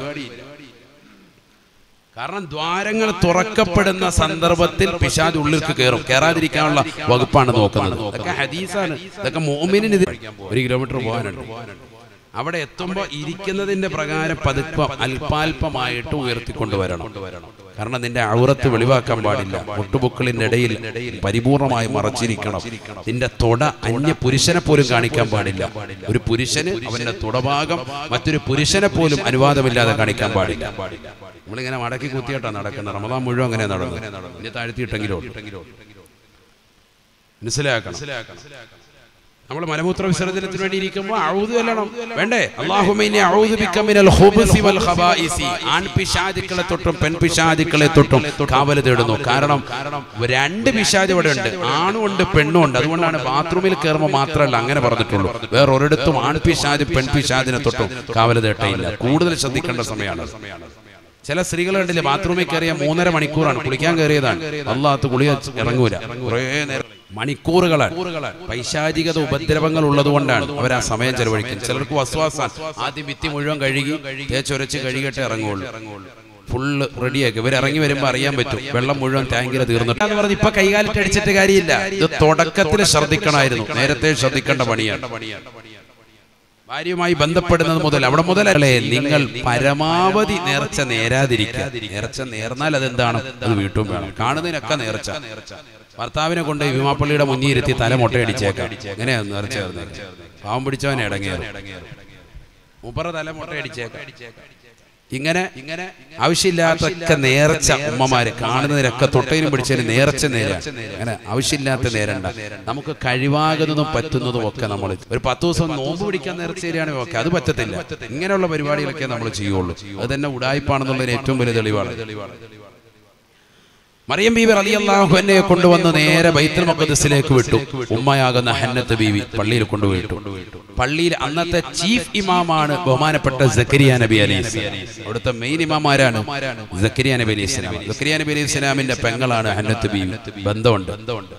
കാരണം ദ്വാരങ്ങൾ തുറക്കപ്പെടുന്ന സന്ദർഭത്തിൽ പിശാദ് ഉള്ളിലേക്ക് കയറും കയറാതിരിക്കാനുള്ള വകുപ്പാണ് നോക്കുന്നത് ഇതൊക്കെ ഹദീസാണ് ഇതൊക്കെ മോമിനിന് ഇത് ഒരു കിലോമീറ്റർ പോകാനുണ്ട് അവിടെ എത്തുമ്പോൾ ഇരിക്കുന്നതിന്റെ പ്രകാരം പതുക്കം അല്പാൽപമായിട്ട് ഉയർത്തിക്കൊണ്ടുവരണം കാരണം നിന്റെ ഔറത്ത് വെളിവാക്കാൻ പാടില്ല മുട്ടുപൊക്കളിന്റെ ഇടയിൽ പരിപൂർണമായി മറച്ചിരിക്കണം നിന്റെ തുട അന്യ പുരുഷനെ പോലും കാണിക്കാൻ പാടില്ല ഒരു പുരുഷന് അവന്റെ തുടഭാഗം മറ്റൊരു പുരുഷനെ പോലും അനുവാദമില്ലാതെ കാണിക്കാൻ പാടില്ല നമ്മളിങ്ങനെ മടക്കി കുത്തിയിട്ടാണ് നടക്കുന്നത് റമദാൻ മുഴുവൻ അങ്ങനെ നടന്നു ഇനി താഴ്ത്തിയിട്ടെങ്കിലോ മനസ്സിലാക്കണം നമ്മൾ മലമൂത്ര വിസർജനത്തിന് വേണ്ടി ഇരിക്കുമ്പോൾ ഔദു അല്ലണം വേണ്ടേ അല്ലാഹുമ്മ ഔദു ബിക മിനൽ ഖുബ്സി വൽ ഖബായിസി ആൺ പിശാചുക്കളെ തൊട്ടും പെൺ പിശാചുക്കളെ തൊട്ടും കാവൽ തേടുന്നു കാരണം രണ്ട് പിശാച് ഇവിടെ ഉണ്ട് ആണും ഉണ്ട് പെണ്ണും ഉണ്ട് അതുകൊണ്ടാണ് ബാത്റൂമിൽ കയറുമ്പോൾ മാത്രമല്ല അങ്ങനെ പറഞ്ഞിട്ടുള്ളൂ വേറെ ഒരിടത്തും ആൺ പിശാജ് പെൺ പിശാജിനെ തൊട്ടും കാവൽ തേട്ടയില്ല കൂടുതൽ ശ്രദ്ധിക്കേണ്ട സമയമാണ് ചില സ്ത്രീകൾ കണ്ടില്ലേ ബാത്റൂമിൽ കയറിയ മൂന്നര മണിക്കൂറാണ് കുളിക്കാൻ കയറിയതാണ് അള്ളാഹത്ത് കുളി ഇറങ്ങൂല കുറേ നേരം മണിക്കൂറുകളാണ് പൈശാചികത ഉപദ്രവങ്ങൾ ഉള്ളതുകൊണ്ടാണ് അവർ ആ സമയം ചെലവഴിക്കുന്നത് ചിലർക്ക് വസ്വാസാൻ ആദ്യം ഭിത്തി മുഴുവൻ കഴുകി തേച്ചൊരച്ച് കഴുകിയിട്ടേ ഇറങ്ങുള്ളൂ ഫുള്ള് റെഡിയാക്കി ഇവർ ഇറങ്ങി വരുമ്പോൾ അറിയാൻ പറ്റും വെള്ളം മുഴുവൻ ടാങ്കിൽ തീർന്നിട്ട് എന്ന് പറഞ്ഞ് ഇപ്പൊ കൈകാലിട്ട് അടിച്ചിട്ട് കാര്യമില്ല ഇത് തുടക്കത്തിൽ ശ്രദ്ധിക്കണമായിരുന്നു നേരത്തെ ശ്രദ്ധിക്കേണ്ട പണിയാണ് ഭാര്യയുമായി ബന്ധപ്പെടുന്നത് മുതൽ അവിടെ മുതലല്ലേ നിങ്ങൾ പരമാവധി നേർച്ച നേരാതിരിക്കുക നേർച്ച നേർന്നാൽ അതെന്താണ് അത് വീട്ടും വേണം കാണുന്നതിനൊക്കെ നേർച്ച ഭർത്താവിനെ കൊണ്ട് വിമാപ്പള്ളിയുടെ മുന്നിൽ ഇരുത്തി തല മുട്ടയടിച്ചേക്കാം എങ്ങനെയാ നേർച്ച ചേർന്നത് പാവം പിടിച്ചവനെ ഇടങ്ങേറും മൂപ്പറ തല മുട്ടയടിച്ചേക്കാം ഇങ്ങനെ ഇങ്ങനെ ആവശ്യമില്ലാത്തൊക്കെ നേർച്ച ഉമ്മമാര് കാണുന്നതിനൊക്കെ തൊട്ടയിലും പിടിച്ചതിന് നേർച്ച നേര അങ്ങനെ ആവശ്യമില്ലാത്ത നേരണ്ട നമുക്ക് കഴിവാകുന്നതും പറ്റുന്നതും ഒക്കെ നമ്മൾ ഒരു പത്ത് ദിവസം നോമ്പ് പിടിക്കാൻ നേർച്ച തരികയാണെങ്കിൽ ഓക്കെ അത് പറ്റത്തില്ല ഇങ്ങനെയുള്ള പരിപാടികളൊക്കെ നമ്മൾ ചെയ്യുള്ളൂ അത് തന്നെ ഉടായ്പാണെന്നുള്ളതിന് ഏറ്റവും വലിയ തെളിവാണ് മറിയം ബീവി റളിയല്ലാഹു അൻഹയെ കൊണ്ടുവന്ന് നേരെ ബൈത്തുൽ മഖദ്സിലേക്ക് വിട്ടു ഉമ്മയാകുന്ന ഹന്നത്ത് ബീവി പള്ളിയിൽ കൊണ്ടുപോയിട്ടു പള്ളിയിൽ അന്നത്തെ ചീഫ് ഇമാമാണ് ബഹുമാനപ്പെട്ട സക്കരിയ നബി അലൈഹി സ്വലാം അവിടുത്തെ മെയിൻ ഇമാമാരാണ് സക്കരിയ നബി അലൈഹി സ്വലാം സക്കരിയ നബി അലൈഹി സ്വലാമിന്റെ പെങ്ങളാണ് ഹന്നത്ത് ബീവി ബന്ധമുണ്ട്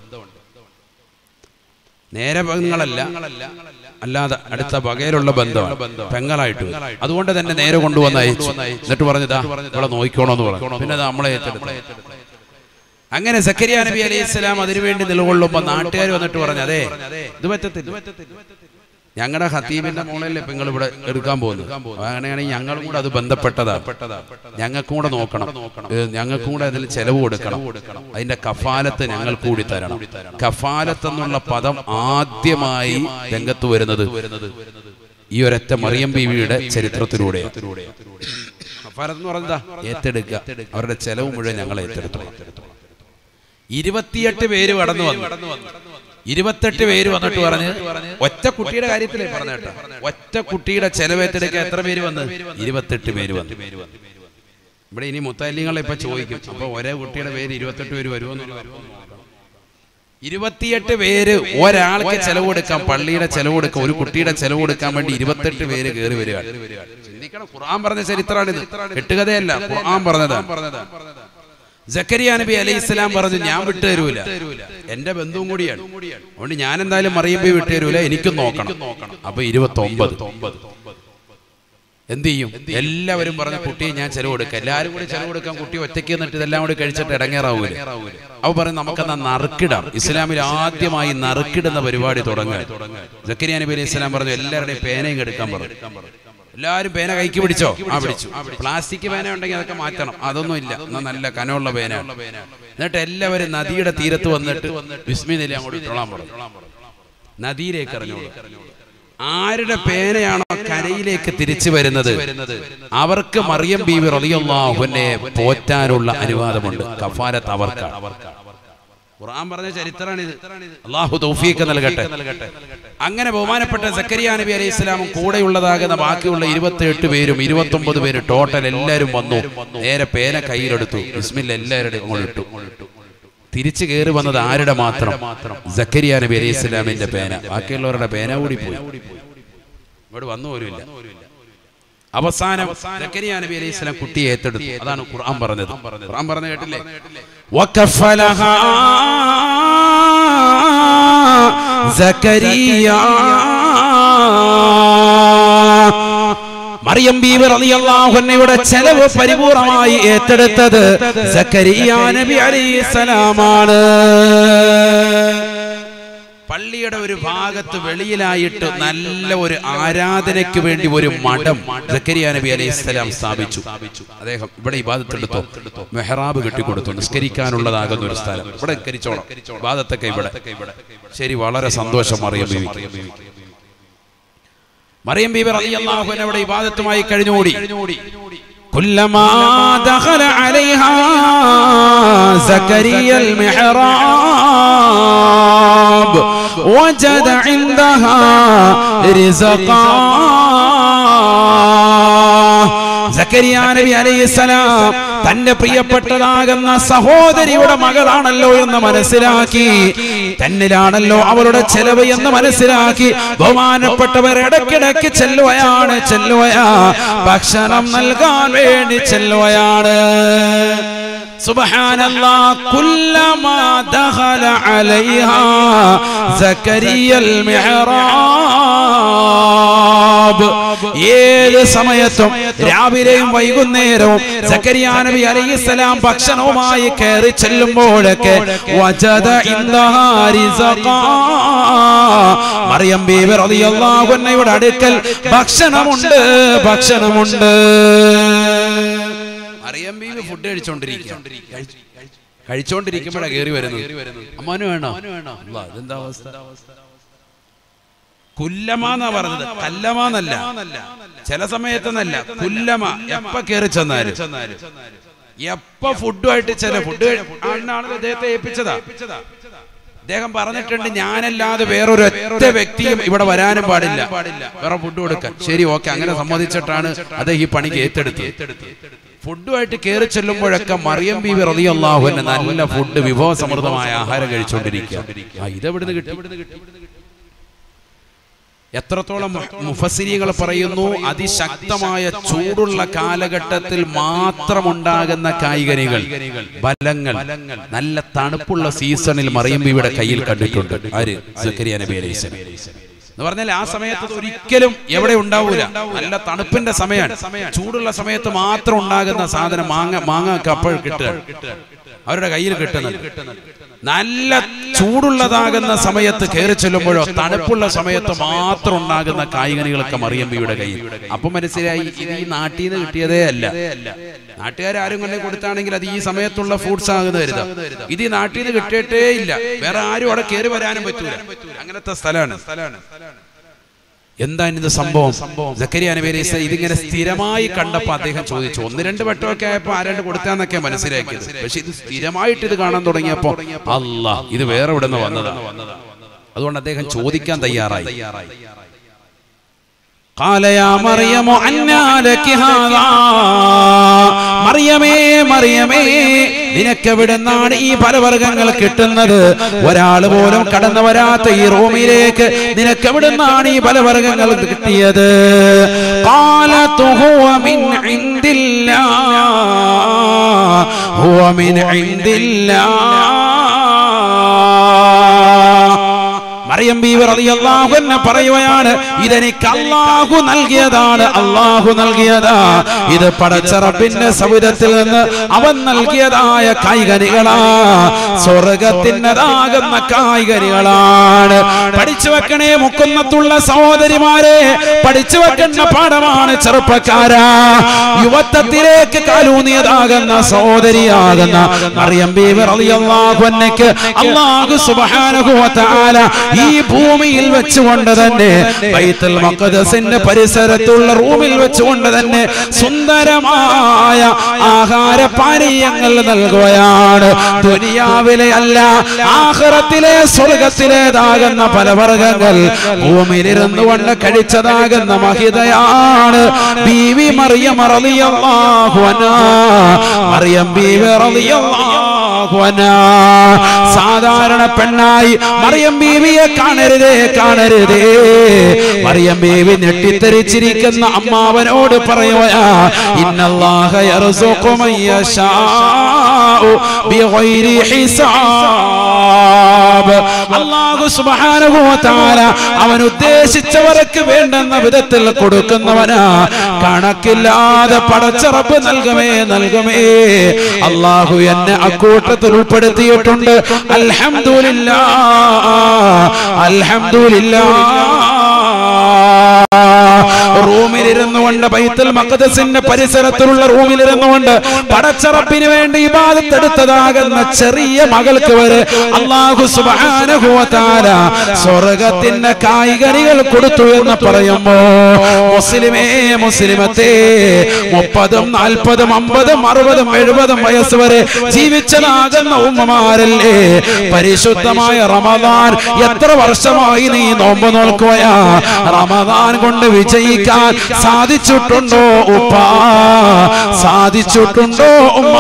നേരെ പെങ്ങളല്ല അല്ലാതെ അടുത്ത വകയിലുള്ള ബന്ധമാണ് പെങ്ങളായിട്ട് വരും. അതുകൊണ്ട് തന്നെ നേരെ കൊണ്ടുവന്ന് അയച്ചു എന്നിട്ട് പറഞ്ഞതാ ഇവിടെ നോക്കിക്കോണോന്ന് പറഞ്ഞു പിന്നെ അത് നമ്മളെ ഏറ്റെടുത്തു അങ്ങനെ സക്കരിയ നബി അലൈഹി സ്വലാം അതിനുവേണ്ടി നിലകൊള്ളുമ്പോ നാട്ടുകാർ വന്നിട്ട് പറഞ്ഞു അതെ ഇത് പറ്റത്തില്ല ഞങ്ങളുടെ ഹത്തീബിന്റെ മോളല്ലേ ഇപ്പൊ നിങ്ങൾ ഇവിടെ എടുക്കാൻ പോകുന്നത് അങ്ങനെയാണെങ്കിൽ ഞങ്ങളും കൂടെ അത് ബന്ധപ്പെട്ടതാ ഞങ്ങൾക്കും കൂടെ നോക്കണം ഏ, ഞങ്ങൾക്കും കൂടെ അതിൽ ചെലവ് കൊടുക്കണം അതിന്റെ കഫാലത്ത് ഞങ്ങൾ കൂടി തരണം കഫാലത്ത് എന്നുള്ള പദം ആദ്യമായി രംഗത്ത് വരുന്നത് ഈ ഒരൊറ്റ മറിയം ബീവിയുടെ ചരിത്രത്തിലൂടെ കഫാലത്ത് എന്ന് പറഞ്ഞതാ ഏറ്റെടുക്കുക അവരുടെ ചെലവ് മുഴുവൻ ഞങ്ങൾ ഏറ്റെടുത്തു ഇരുപത്തിയെട്ട് പേര് കടന്നു വന്നു ഇരുപത്തെട്ട് പേര് വന്നിട്ട് പറഞ്ഞ് ഒറ്റ കുട്ടിയുടെ കാര്യത്തിലേ പറഞ്ഞ കേട്ടോ ഒറ്റ കുട്ടിയുടെ ചെലവേറ്റെടുക്കാൻ എത്ര പേര് വന്ന് ഇരുപത്തെട്ട് പേര് വന്നു ഇവിടെ ഇനി മുത്തല്ലിങ്ങളെ ഇപ്പൊ ചോദിക്കും അപ്പൊ ഒരേ കുട്ടിയുടെ പേര് ഇരുപത്തെട്ട് പേര് വരുമെന്ന് ഇരുപത്തിയെട്ട് പേര് ഒരാൾക്ക് ചെലവ് കൊടുക്കാം പള്ളിയുടെ ചെലവ് കൊടുക്കാം ഒരു കുട്ടിയുടെ ചെലവ് കൊടുക്കാൻ വേണ്ടി ഇരുപത്തെട്ട് പേര് കയറി വരികയാണ് ചിന്തിക്കണം ഖുർആൻ പറഞ്ഞ ചരിത്രമാണിത് കെട്ടുകഥയല്ല ഖുർആൻ പറഞ്ഞതാണ് ജക്കരിയ നബി അലൈഹി ഇസ്ലാം പറഞ്ഞു ഞാൻ വിട്ടുതരൂല എന്റെ ബന്ധുവും കൂടിയാണ് അതുകൊണ്ട് ഞാൻ എന്തായാലും മറിയമ്പി വിട്ടുതരൂല എനിക്കും നോക്കണം അപ്പൊ ഇരുപത്തി ഒമ്പത് എന്ത് ചെയ്യും എല്ലാവരും പറഞ്ഞ കുട്ടിയെ ഞാൻ ചെലവ് കൊടുക്കാം എല്ലാവരും കൂടി ചെലവ് കൊടുക്കാൻ കുട്ടി ഒറ്റയ്ക്ക് നിന്നിട്ട് ഇതെല്ലാം കൂടി കഴിച്ചിട്ട് ഇടങ്ങേറാവൂല അവ പറയും നമുക്കെന്നാ നറുക്കിടാം ഇസ്ലാമിൽ ആദ്യമായി നറുക്കിടുന്ന പരിപാടി തുടങ്ങുക ജക്കരിയ നബി അലൈഹി ഇസ്ലാം പറഞ്ഞു എല്ലാവരുടെയും പേനയും എടുക്കാൻ പറഞ്ഞു എല്ലാവരും പേന കൈക്ക് പിടിച്ചോ ആ പിടിച്ചു പ്ലാസ്റ്റിക് പേന ഉണ്ടെങ്കിൽ അതൊക്കെ മാറ്റണം അതൊന്നും ഇല്ല എന്നാ നല്ല കനമുള്ള പേന എന്നിട്ട് എല്ലാവരും നദിയുടെ തീരത്ത് വന്നിട്ട് വിസ്മി നില അങ്ങോട്ട് ഇട്ടോളാൻ പറഞ്ഞു നദിയിലേക്ക് ഇറങ്ങോളൂ ആരുടെ പേനയാണോ കരയിലേക്ക് തിരിച്ചു വരുന്നത് അവർക്ക് മറിയം ബീവി റളിയല്ലാഹുവിനെ പോറ്റാനുള്ള അനുവാദമുണ്ട് കഫാലത്ത് അവർക്കാണ് ഖുർആൻ പറഞ്ഞ ചരിത്രമാണിത് അള്ളാഹു തൗഫീഖ് നൽകട്ടെ അങ്ങനെ ബഹുമാനപ്പെട്ട സക്കരിയ നബി അലൈഹി ഇസ്ലാമും കൂടെയുള്ളതാകുന്ന ബാക്കിയുള്ള ഇരുപത്തിയെട്ട് പേരും ഇരുപത്തി ഒമ്പത് പേര് ടോട്ടൽ എല്ലാവരും വന്നു നേരെ പേന കയ്യിലെടുത്തു ബിസ്മില്ല എല്ലാവരുടെയും അങ്ങോട്ട് ഇട്ടു തിരിച്ചു കയറി വന്നത് ആരുടെ മാത്രം സക്കരിയ നബി അലൈഹി ഇസ്ലാമിന്റെ പേന ബാക്കിയുള്ളവരുടെ പേന കൂടി പോയി ഇവിടെ വന്നു പോലുമില്ല അവസാനം സക്കരിയ നബി അലൈഹി ഇസ്ലാം കുട്ടിയെ ഏറ്റെടുത്തു അതാണ് ഖുർആൻ പറഞ്ഞത് ഖുർആൻ പറഞ്ഞു കേട്ടില്ലേ وكفلها زكريا മറിയം ബീവി റളിയല്ലാഹു അൻഹയുടെ ചെലവ് പരിപൂർണമായി ഏറ്റെടുത്തത് സക്കരിയ നബി അലൈഹിസ്സലാമാണ് പള്ളിയുടെ ഒരു ഭാഗത്ത് വെളിയിലായിട്ട് നല്ല ഒരു ആരാധനയ്ക്ക് വേണ്ടി ഒരു മഠം സക്കരിയ നബി അലൈഹി സ്വലാം സ്ഥാപിച്ചു അദ്ദേഹം ഇവിടെ ഇബാദത്തെടുത്തോ മെഹറാബ് കെട്ടിക്കൊടുത്തു നിസ്കരിക്കാനുള്ളതാകുന്ന ഒരു സ്ഥലം ഇവിടെ കരിച്ചോണം ഇബാദത്തൊക്കെ ഇവിടെ ശരി വളരെ സന്തോഷം മറിയം ബീവി മറിയം ബീബി റളിയല്ലാഹു അൻഹ ഇവിടെ ഇബാദത്തുമായി കഴിഞ്ഞുകൂടി كلما دخل عليها زكريا المحراب وجد عندها رزقا സക്കരിയ നബി അലൈഹിസ്സലാം തന്റെ പ്രിയപ്പെട്ടതാകുന്ന സഹോദരിയുടെ മകളാണല്ലോ എന്ന് മനസ്സിലാക്കി തന്നിലാണല്ലോ അവളുടെ ചെലവ് എന്ന് മനസ്സിലാക്കി ബഹുമാനപ്പെട്ടവർ ഇടയ്ക്കിടയ്ക്ക് ചെല്ലുകയാണ് ചെല്ലുകയാ ഭക്ഷണം നൽകാൻ വേണ്ടി ചെല്ലുകയാണ് سبحان الله كلما دخل عليها زكريا المحراب ഏത് സമയത്തും രാവിലെയും വൈകുന്നേരവും സക്കരിയ നബി അലൈഹിസ്സലാം ഭക്ഷണവുമായി കയറി ചെല്ലുമ്പോഴൊക്കെ വജദ ഇൻദഹാ റിസഖാ. മറിയം ബീബി റളിയല്ലാഹു അൻഹയുടെ അടുക്കൽ ഭക്ഷണമുണ്ട് ഭക്ഷണമുണ്ട് മറിയം ബീവി ഫുഡ് കഴിച്ചോണ്ടിരിക്കുക കഴിച്ചോണ്ടിരിക്കുമ്പോഴാണ് കയറി വരുന്നത് അമ്മാനു വേണോ അല്ലാ, ഇതെന്താ അവസ്ഥ കുല്ലമാന്നാ പറഞ്ഞത് കല്ലമാന്നല്ല ചില സമയത്തൊന്നല്ല കുല്ലമ എപ്പ കയറി ചെന്നാലും എപ്പ ഫുഡുമായിട്ട് ചില ഫുഡ് ആണെന്നാണ് അദ്ദേഹത്തെ ഏൽപ്പിച്ചതാ അദ്ദേഹം പറഞ്ഞിട്ടുണ്ട് ഞാനല്ലാതെ വേറൊരു ഒറ്റ വ്യക്തിയും ഇവിടെ വരാനും പാടില്ല വേറെ ഫുഡ് കൊടുക്കാൻ ശരി ഓക്കെ അങ്ങനെ സമ്മതിച്ചിട്ടാണ് അദ്ദേഹം ഈ പണിക്ക് ഏറ്റെടുത്തത് ഫുഡുമായിട്ട് കയറി ചെല്ലുമ്പോഴൊക്കെ മറിയം ബീവി റളിയല്ലാഹു അൻഹ നല്ല ഫുഡ് വിഭവസമൃദ്ധമായ ആഹാരം കഴിച്ചുകൊണ്ടിരിക്കുക ആ ഇതെവിടുന്ന് കിട്ടി എത്രത്തോളം മുഫസിരികൾ പറയുന്നു അതിശക്തമായ ചൂടുള്ള കാലഘട്ടത്തിൽ മാത്രമുണ്ടാകുന്ന കായികനികൾ ബലങ്ങൾ നല്ല തണുപ്പുള്ള സീസണിൽ മറിയം ബീവിയുടെ കയ്യിൽ കണ്ടിട്ടുണ്ട് ആര് സക്കരിയ നബി അലൈഹി സ്വലാം. എന്ന് പറഞ്ഞാൽ ആ സമയത്ത് ഒരിക്കലും എവിടെ ഉണ്ടാവൂല നല്ല തണുപ്പിന്റെ സമയമാണ് ചൂടുള്ള സമയത്ത് മാത്രം ഉണ്ടാകുന്ന സാധനം മാങ്ങ മാങ്ങ ഒക്കെ അപ്പോൾ കിട്ടുക അവരുടെ കയ്യിൽ കിട്ടുന്നത് നല്ല ചൂടുള്ളതാകുന്ന സമയത്ത് കയറി ചെല്ലുമ്പോഴോ തണുപ്പുള്ള സമയത്ത് മാത്രം ഉണ്ടാകുന്ന കായികനികളൊക്കെ മറിയമ്പിയുടെ കയ്യിൽ അപ്പൊ മനസ്സിലായി ഇത് ഈ നാട്ടിൽ നിന്ന് കിട്ടിയതേ അല്ല നാട്ടുകാരും കൊണ്ടേ കൊടുത്താണെങ്കിൽ അത് ഈ സമയത്തുള്ള ഫ്രൂട്ട്സ് ആകുന്ന കരുതാം ഇത് ഈ നാട്ടിൽ നിന്ന് കിട്ടിയിട്ടേ ഇല്ല വേറെ ആരും അവിടെ കയറി വരാനും പറ്റൂല അങ്ങനത്തെ സ്ഥലമാണ് എന്താണ് ഇത് സംഭവം സക്കരിയ നബി അലൈഹി സ്വലാം ഇതിങ്ങനെ സ്ഥിരമായി കണ്ടപ്പോൾ അദ്ദേഹം ചോദിച്ചു ഒന്ന് രണ്ട് വട്ടമൊക്കെ ആയപ്പോൾ ആരാണ്ട് കൊടുത്താന്നൊക്കെ മനസ്സിലാക്കിയത് പക്ഷെ ഇത് സ്ഥിരമായിട്ട് ഇത് കാണാൻ തുടങ്ങിയപ്പോൾ അല്ല ഇത് വേറെ ഇവിടെ നിന്ന് വന്നതാണ് അതുകൊണ്ട് അദ്ദേഹം ചോദിക്കാൻ തയ്യാറായി قال يا مريم أنى لك هذا മറിയമേ മറിയമേ നിനക്ക് എവിടുന്നാണ് ഈ ഫലവർഗങ്ങൾ കിട്ടുന്നത് ഒരാൾ പോലും കടന്നു വരാത്ത ഈ റൂമിലേക്ക് നിനക്ക് എവിടുന്നാണ് ഈ ഫലവർഗങ്ങൾ കിട്ടിയത് قالت هو من عند الله هو من عند الله മറിയം ബീവി റളിയല്ലാഹു അൻഹ പറയുകയാണ് ഇതെനിക്ക് അല്ലാഹു നൽകിയതാണ് അല്ലാഹു നൽകിയതാ ഇത് പടച്ച റബ്ബിന്റെ സൗരത്തിൽ നിന്ന് അവൻ നൽകിയതായ കായികനികളാ സ്വർഗത്തിൻ്റെതാകുന്ന കായികനികളാണ് പഠിച്ചു വെക്കണേ മുക്കുന്നത്തുള്ള സഹോദരിമാരെ പഠിച്ചു വെക്കേണ്ട പാഠമാണ് ചെറുപ്പക്കാരാ യുവത്വത്തിലേക്ക് കാലൂന്നിയതാകുന്ന സഹോദരിയാകുന്ന മറിയം ബീവി റളിയല്ലാഹു അൻഹയ്ക്ക് അല്ലാഹു സുബ്ഹാനഹു വ തആല ഈ ഭൂമിയിൽ വെച്ചുകൊണ്ട് തന്നെ ബൈത്തുൽ മഖദസിന്റെ പരിസരത്തുള്ള റൂമിൽ വെച്ചുകൊണ്ട് തന്നെ സുന്ദരമായ ആഹാര പാനീയങ്ങൾ നൽകുകയാണ് ദുനിയാവിലെ അല്ല ആഹ്റത്തിലെ സ്വർഗത്തിലേതാകുന്ന പലവർഗങ്ങൾ ഭൂമിയിലിരുന്നു കൊണ്ട് കഴിച്ചതാകുന്ന മഹിതയാണ് ബീവി മറിയം റളിയല്ലാഹു അൻഹാ മറിയം ബീവി റളിയല്ലാഹു അൻഹാ സാധാരണ പെണ്ണായി മറിയം ബീവിയെ കാണരുതേ കാണരുതേ മറിയം ബീവി ഞെട്ടിത്തെറിച്ചിരിക്കുന്ന അമ്മാവനോട് പറയുകയാ ഇന്നല്ലാഹ യർസുഖു മൻ യശാഉ ബിഗൈരി ഹിസാബ് അല്ലാഹു സുബ്ഹാനഹു വ തആല അവൻ ഉദ്ദേശിച്ചവർക്ക് വേണ്ടെന്ന വിധത്തിൽ കൊടുക്കുന്നവനാ കണക്കില്ലാതെ പടച്ച റബ്ബ് നൽകുമേ നൽകുമേ അള്ളാഹു എന്നെ അക്കൂട്ടത്തിൽ ഉൾപ്പെടുത്തിയിട്ടുണ്ട് അൽഹംദുലില്ലാ അൽഹംദുലില്ലാ റൂമിലിരുന്നു കൊണ്ട് ബൈത്തുൽ മഖദസിന്റെ പരിസരത്തിലുള്ള റൂമിലിരുന്നു കൊണ്ട് പടച്ചറപ്പിന് വേണ്ടി ഇബാദത്തെടുത്തതാകുന്ന ചെറിയ മകൾക്ക് വരെ അള്ളാഹു സുബ്ഹാനഹു വ തആല സ്വർഗത്തിന്റെ കായികനികൾ കൊടുത്തു എന്ന് പറയുമ്പോ മുസ്ലിമേ മുസ്ലിമത്തെ മുപ്പതും നാൽപ്പതും അമ്പതും അറുപതും എഴുപതും വയസ്സ് വരെ ജീവിച്ചതാകുന്ന ഉമ്മമാരല്ലേ പരിശുദ്ധമായ റമദാൻ എത്ര വർഷമായി നീ നോമ്പ് നോക്കുകയാ റമദാൻ കൊണ്ട് വിജയിക്കാൻ സാധിച്ചിട്ടുണ്ടോ ഉപ്പ സാധിച്ചിട്ടുണ്ടോ ഉമ്മ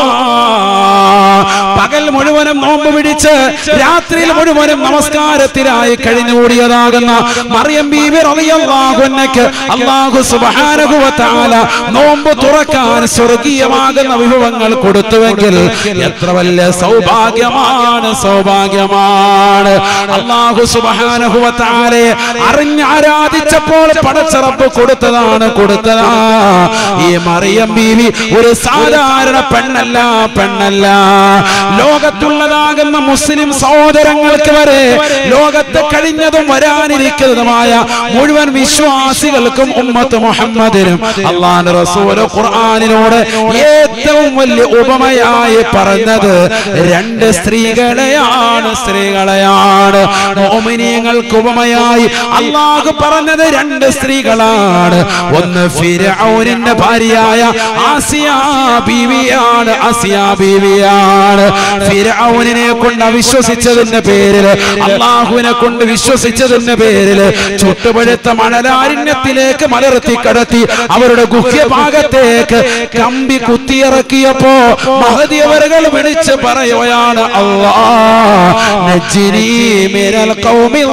പകൽ മുഴുവനും നോമ്പ് പിടിച്ച് രാത്രിയിൽ മുഴുവനും നമസ്കാരത്തിനായി കഴിഞ്ഞുകൂടിയതാകുന്ന മറിയം ബീവി റളിയല്ലാഹു അൻഹയ്ക്ക് അല്ലാഹു സുബ്ഹാനഹു വ തആല നോമ്പ് തുറക്കാൻ സ്വർഗീയമാകുന്ന വിഭവങ്ങൾ കൊടുത്തുവെങ്കിൽ എത്ര വലിയ സൗഭാഗ്യമാണ് സൗഭാഗ്യമാണ് അല്ലാഹു സുബ്ഹാനഹു വ തആലയെ അറിഞ്ഞ് ആരാധിച്ചപ്പോൾ പടച്ചറപ്പ് കൊടുത്തതാണ് കൊടുത്തതാ ഈ മറിയം ബീവി ഒരു സാധാരണ പെണ്ണല്ല പെണ്ണല്ല ലോകത്തുള്ളതാകുന്ന മുസ്ലിം സഹോദരങ്ങൾക്ക് വരെ ലോകത്ത് കഴിഞ്ഞതും വരാനിരിക്കുന്നതുമായ മുഴുവൻ വിശ്വാസികൾക്കും ഉമ്മത്ത് മുഹമ്മദിനും അള്ളാഹ് റസൂല് ഖുർആനിനോട് ഏറ്റവും വലിയ ഉപമയായി പറഞ്ഞത് രണ്ട് സ്ത്രീകളെയാണ് സ്ത്രീകളെയാണ് മോമിനിയങ്ങൾക്ക് ഉപമയായി അള്ളാഹു പറഞ്ഞത് രണ്ട് സ്ത്രീകളാണ് ഒന്ന് ഫിരൗനിന്റെ ഭാര്യയായ ആസിയ ബീവിയാണ് ആസിയ ബീവിയാണ് ഫിരൗനിനെ കൊണ്ട് അവിശ്വസിച്ചതിന്റെ പേരിൽ അള്ളാഹുവിനെ കൊണ്ട് വിശ്വസിച്ചതിന്റെ പേരിൽ ചുട്ടുപഴുത്ത മണലാരണ്യത്തിലേക്ക് മലർത്തി കടത്തി അവരുടെ ഗുഹ്യഭാഗത്തേക്ക് കമ്പി കുത്തിയിറക്കിയപ്പോ മഹതിയവരുകൾ വിളിച്ച് പറയുകയാണ് അള്ളാ നജ്ജിനി മിനൽ ഖൗമിൽ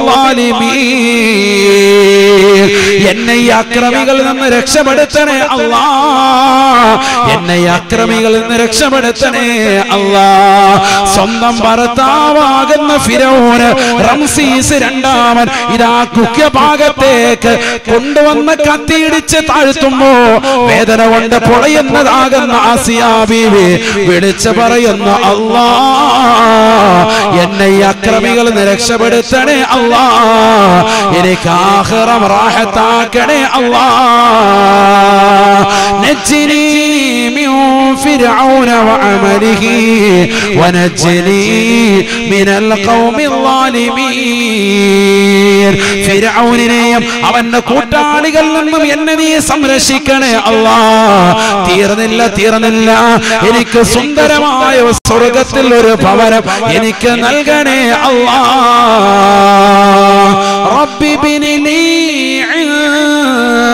ളാലിമീൻ. എന്നെ ഈ അക്രമികളിൽ നിന്ന് രക്ഷപ്പെടുത്തണേ അല്ലാ എന്നെ ഈ അക്രമികളിൽ നിന്ന് രക്ഷപ്പെടുത്തണേ അല്ലാ സ്വന്തം ഭർത്താവാകുന്ന ഫിരോന് റംസീസ് രണ്ടാമൻ ഇതാ കുക്യഭാഗത്തേക്ക് കൊണ്ടുവന്ന് കത്തിയിടിച്ച് താഴ്ത്തുമ്പോ വേദന കൊണ്ട് പൊളയുന്നതാകുന്ന ആസിയാ ബീവി വിളിച്ചു പറയുന്നു അല്ലാ എന്നെ ഈ അക്രമികളിൽ നിന്ന് രക്ഷപ്പെടുത്തണേ അല്ലാ എനിക്ക് ആഖിറം റാഹത്താക്കണേ അല്ലാ നജ്ജിനി മിൻ ഫിർഔന വഅമലിഹി വനജ്ജിനി മിനൽ ഖൗമിൽ ളാലിമീൻ ഫിർഔനിനെയും അവന്റെ കൂട്ടാളികളിൽ നിന്നും എന്നെ നീ സംരക്ഷിക്കണേ അല്ലാ തീർന്നില്ല തീർന്നില്ല എനിക്ക് സുന്ദരമായ സ്വർഗത്തിൽ ഒരു ഭവനം എനിക്ക് നൽകണേ അല്ലാ റബ്ബി ബിനിലി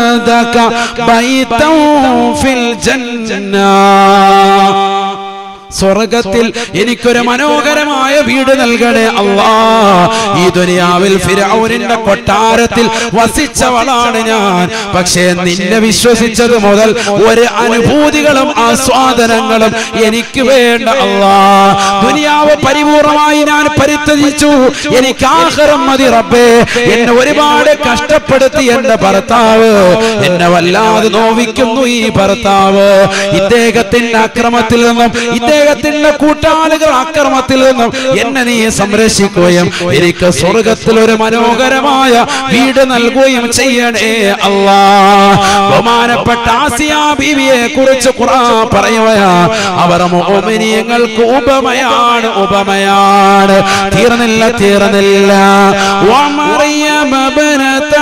عندك بيتا في الجنة സ്വർഗത്തിൽ എനിക്കൊരു മനോഹരമായ വീട് നൽകണേ അല്ലാ ഈ ദുനിയാവിൽ ഫിരൗനിന്റെ കൊട്ടാരത്തിൽ വസിച്ചവളാണ് ഞാൻ പക്ഷേ നിന്നെ വിശ്വസിച്ചത് മുതൽ ഒരു അനുഭൂതികളും ആസ്വാദനങ്ങളും എനിക്ക് വേണ്ട അല്ലാ ദുനിയാവ് പരിപൂർണമായി ഞാൻ പരിത്യജിച്ചു എനിക്ക് ആഹാരം മതി റബ്ബേ എന്നെ ഒരുപാട് കഷ്ടപ്പെടുത്തി എന്റെ ഭർത്താവ് എന്നെ വല്ലാതെ നോവിക്കുന്നു ഈ ഭർത്താവ് ഇദ്ദേഹത്തിന്റെ അക്രമത്തിൽ നിന്നും ഇദ്ദേഹത്തിന്റെ കൂട്ടാളികൾ അക്രമത്തിൽ നിന്നും എന്നെ നീ സംരക്ഷിക്കുകയും എനിക്ക് സ്വർഗത്തിൽ ഒരു മനോഹരമായ വീട് നൽകുകയും ചെയ്യണേ അല്ലാ ബഹുമാനപ്പെട്ട ആസിയ ബീവിയെ കുറിച്ച് ഖുർആൻ പറയുകയാ അവർ മോമിനിയങ്ങൾക്ക് ഉപമയാണ് ഉപമയാണ് തീർന്നില്ല തീർന്നില്ല ومريم ابنة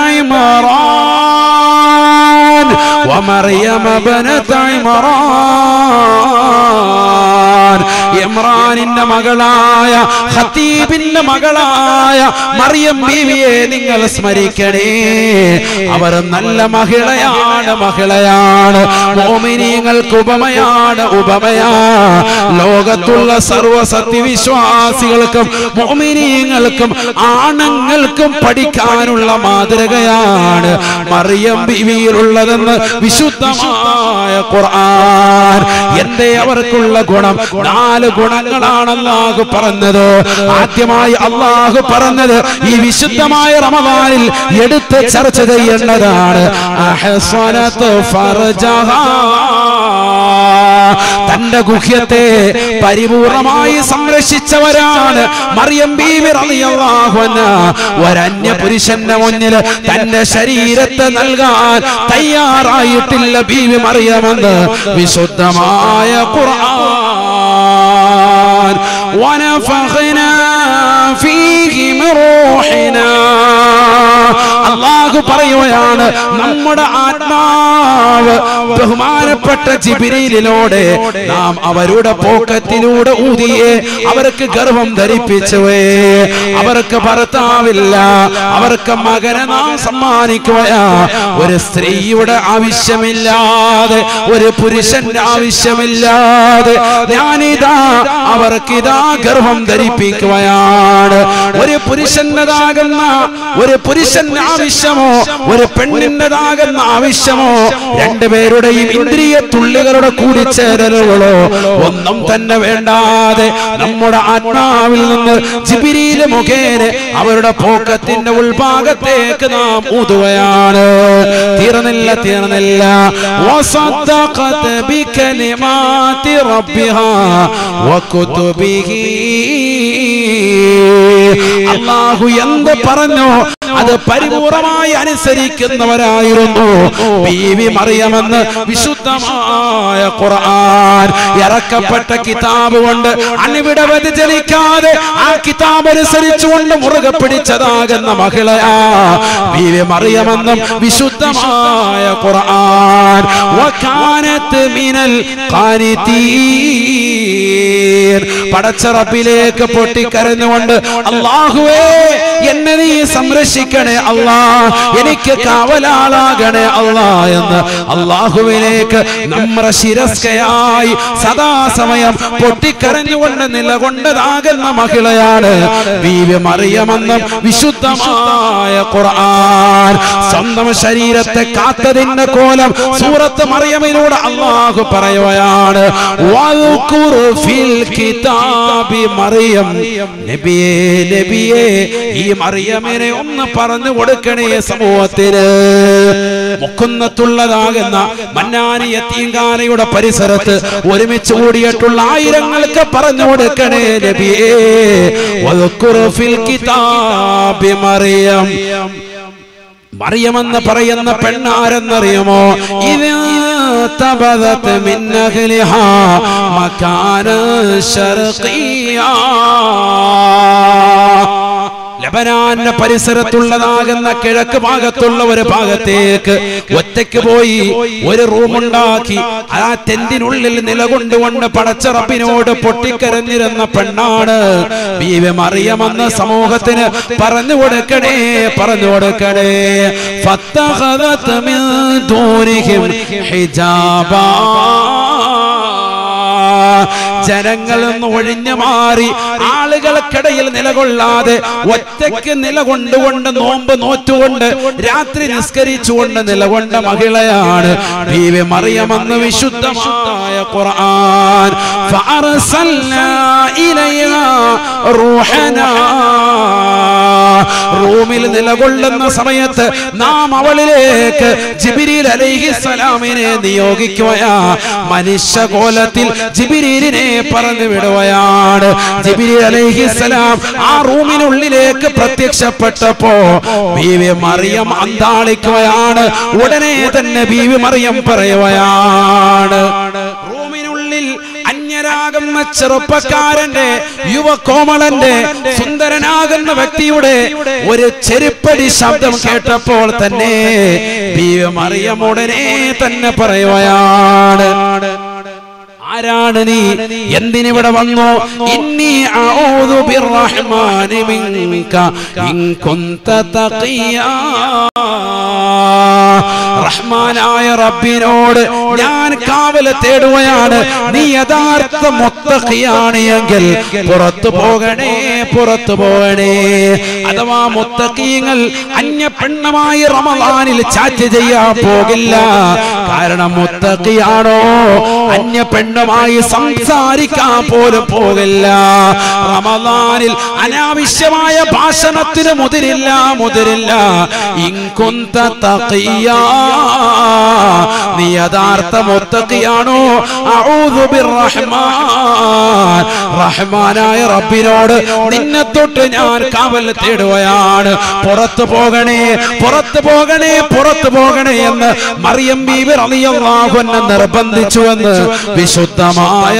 عمران ومريم ابنة عمران ഇമ്രാനിന്റെ മകളായ ഖത്തീബിന്റെ മകളായ മറിയം ബീവിയെ നിങ്ങൾ സ്മരിക്കണേ അവർ നല്ല മഹിളയാണ് മഹിളയാണ് മോമിനിയങ്ങൾക്ക് ഉപമയാണ് ഉപമയാ ലോകത്തുള്ള സർവ സത്യവിശ്വാസികൾക്കും മോമിനിയങ്ങൾക്കും ആണുങ്ങൾക്കും പഠിക്കാനുള്ള മാതൃകയാണ് മറിയം ബീവിയിലുള്ളതെന്ന് വിശുദ്ധമായ ഖുർആൻ എന്തേ അവർക്കുള്ള ഗുണം നാല് ഗുണങ്ങളാണ് അള്ളാഹു പറഞ്ഞത് ആദ്യമായി അള്ളാഹു പറഞ്ഞത് ഈ വിശുദ്ധമായ റമദാനിൽ എടുത്ത് ചർച്ച ചെയ്യേണ്ടതാണ് അഹ്സനത്ത് ഫർജഹാ. തന്റെ ഗുഹ്യത്തെ പരിപൂർണമായി സംരക്ഷിച്ചവരാണ് മറിയം ബീവി റളിയല്ലാഹു അൻഹ ഒരന്യ പുരുഷന്റെ മുന്നിൽ തന്റെ ശരീരത്തെ നൽകാൻ തയ്യാറായിട്ടില്ല ബീവി മറിയമെന്ന് വിശുദ്ധമായ ഖുർആൻ ونفخنا فيه من روحنا അള്ളാഹു പറയുകയാണ് നമ്മുടെ ആത്മാവ് ബഹുമാനപ്പെട്ട ജിബിരിയിലൂടെ നാം അവരുടെ പോക്കത്തിലൂടെ ഊതിയെ അവർക്ക് ഗർഭം ധരിപ്പിച്ചുവേ അവർക്ക് ഭർത്താവില്ല അവർക്ക് മകനെ നാം സമ്മാനിക്കുകയാ ഒരു സ്ത്രീയുടെ ആവശ്യമില്ലാതെ ഒരു പുരുഷന്റെ ആവശ്യമില്ലാതെ ഞാനിതാ അവർക്കിതാ ഗർഭം ധരിപ്പിക്കുകയാണ് ഒരു പുരുഷന്റേതാകുന്ന ഒരു പുരുഷന്റെ ആവശ്യമോ ഒരു പെണ്ണിൻ്റെതാകുന്ന ആവശ്യമോ രണ്ടുപേരുടെയും ഇന്ദ്രിയ തുള്ളികളുടെ കൂടിച്ചേരലുകളോ ഒന്നും തന്നെ വേണ്ടാതെ നമ്മുടെ ആത്മാവിൽ നിന്ന് ജിബിരിയിലെ മുഖേന അവരുടെ പോക്കത്തിന്റെ ഉൾഭാഗത്തേക്ക് നാം ഊതുകയാണ് തീർന്നില്ല തീർന്നില്ല وصدقت بكلمات ربها وكتبه അള്ളാഹു എന്ത് പറഞ്ഞു അത് പരിപൂർണമായി അനുസരിക്കുന്നവരായിരുന്നു ബീവി മറിയമെന്ന് വിശുദ്ധമായ ഖുർആൻ ഇറക്കപ്പെട്ട കിതാബ് കൊണ്ട് അണിവിട വ്യതിചലിക്കാതെ ആ കിതാബ് അനുസരിച്ചുകൊണ്ട് മുറുകെ പിടിച്ചതാകുന്ന മഹിളയാ ബീവി മറിയമെന്നും വിശുദ്ധമായ ഖുർആൻ വകാനത്ത് മിനൽ ഖാനിതീൻ പടച്ച റബ്ബിലേക്ക് പൊട്ടിക്കരഞ്ഞുകൊണ്ട് അള്ളാഹുവേ എന്നെ നീ സംരക്ഷിക്കണേ അല്ലാ എനിക്ക് കാവലാളാകണേ അല്ലാ എന്ന് അള്ളാഹുവിലേക്ക് നമ്മുടെ ശിരസ്കയായി സദാസമയം പൊട്ടിക്കരഞ്ഞുകൊണ്ട് നിലകൊണ്ടതാകുന്ന മഹിളയാണ് ബീവി മറിയമെന്നും വിശുദ്ധമായ ഖുർആൻ സ്വന്തം ശരീരത്തെ കാത്തതിന്റെ കോലം സൂറത്ത് മറിയമിലൂടെ അള്ളാഹു പറയുകയാണ് വൽഖുർ ഫിൽ കിതാബി മറിയം നബിയേ നബിയേ ഈ മറിയമിനെ ഒന്ന് പറഞ്ഞു കൊടുക്കണേ സമൂഹത്തിന് മുക്കുന്നത്തുള്ളതാകുന്ന മന്നാനി യത്തീങ്കാനയുടെ പരിസരത്ത് ഒരുമിച്ച് കൂടിയിട്ടുള്ള ആയിരങ്ങൾക്ക് പറഞ്ഞു കൊടുക്കണേ നബിയേ വൽഖുർ ഫിൽ കിതാബി മറിയം മറിയമെന്ന് പറയുന്ന പെണ്ണാരെന്നറിയുമോ ഇത് തബദത് മിൻ അഹ്ലിഹാ മകാന ശർഖിയാ ലബനാന്റെ പരിസരത്തുള്ളതാകുന്ന കിഴക്ക് ഭാഗത്തുള്ള ഒരു ഭാഗത്തേക്ക് ഒറ്റയ്ക്ക് പോയി ഒരു റൂമുണ്ടാക്കി ആ ടെന്റിനുള്ളിൽ നിലകൊണ്ടുകൊണ്ട് പടച്ചറപ്പിനോട് പൊട്ടിക്കരഞ്ഞിരുന്ന പെണ്ണാണ് ബീവി മറിയമെന്ന സമൂഹത്തിന് പറഞ്ഞു കൊടുക്കണേ പറഞ്ഞു കൊടുക്കണേ ഫത്തഖദത് മിൻ ദൂരിഹിം ഹിജാബാ ജനങ്ങളിൽ നിന്ന് ഒഴിഞ്ഞു മാറി ആളുകൾക്കിടയിൽ നിലകൊള്ളാതെ ഒറ്റയ്ക്ക് നിലകൊണ്ടുകൊണ്ട് നോമ്പ് നോറ്റുകൊണ്ട് രാത്രി നിസ്കരിച്ചുകൊണ്ട് നിലകൊണ്ട മഹിളയാണ് ബീവി മറിയമെന്ന് വിശുദ്ധമായ ഖുർആൻ ഫഅർസൽനാ ഇലൈഹാ റൂഹനാ റൂമിൽ നിലകൊള്ളുന്ന സമയത്ത് നാം അവളിലേക്ക് ജിബിരിൽ അലൈഹിസ്സലാമിനെ നിയോഗിക്കുകയാ മനുഷ്യകോലത്തിൽ ജിബിരിലിനെ പറഞ്ഞു വിടുകയാണ് ജിബിരിൽ അലൈഹിസ്സലാം ആ റൂമിനുള്ളിലേക്ക് പ്രത്യക്ഷപ്പെട്ടപ്പോ ബീവി മറിയം അന്താളിക്കുകയാണ് ഉടനെ തന്നെ ബീവി മറിയം പറയുകയാണ് റൂമിനുള്ളിൽ അന്യരാകുന്ന ചെറുപ്പക്കാരന്റെ യുവകോമളന്റെ സുന്ദരനാകുന്ന വ്യക്തിയുടെ ഒരു ചെരുപ്പടി ശബ്ദം കേട്ടപ്പോൾ തന്നെ ബീവി മറിയം ഉടനെ തന്നെ പറയുകയാണ് ആരാണ് നീ എന്തിനിവിടെ വന്നു ഇന്നി അഊദു ബിർറഹ്മാനി മിൻക ഇൻ കുന്ത തഖിയാ റഹ്മാനായ റബ്ബിനോട് ഞാൻ കാവല് തേടുകയാണ് നീ യഥാർത്ഥ മുത്തഖിയാണ് എങ്കിൽ പുറത്തു പോകണേ പുറത്തു പോകണേ അഥവാ മുത്തഖീങ്ങൾ അന്യ പെണ്ണമായി റമദാനിൽ ചാറ്റ് ചെയ്യാൻ പോകില്ല കാരണം മുത്തഖിയാണോ അന്യ പെണ്ണുമായി സംസാരിക്കാൻ പോലും പോകില്ല റമദാനിൽ അനാവശ്യമായ ഭാഷണത്തിന് മുതിരില്ല മുതിരില്ല ഇൻകുന്ത തഖിയാ നീ യഥാർത്ഥ മുത്തഖിയാണോ അഊദു ബിർറഹ്മാൻ റഹ്മാനായ റബ്ബിനോട് നിന്നെ തൊട്ട് ഞാൻ കാവൽ തേടുകയാണ് പുറത്തു പോകണേ പുറത്തു പോകണേ പുറത്തു പോകണേ എന്ന് മറിയം ബീബി റളിയല്ലാഹു അൻഹ നിർബന്ധിച്ചുവെന്ന് വിശുദ്ധമായ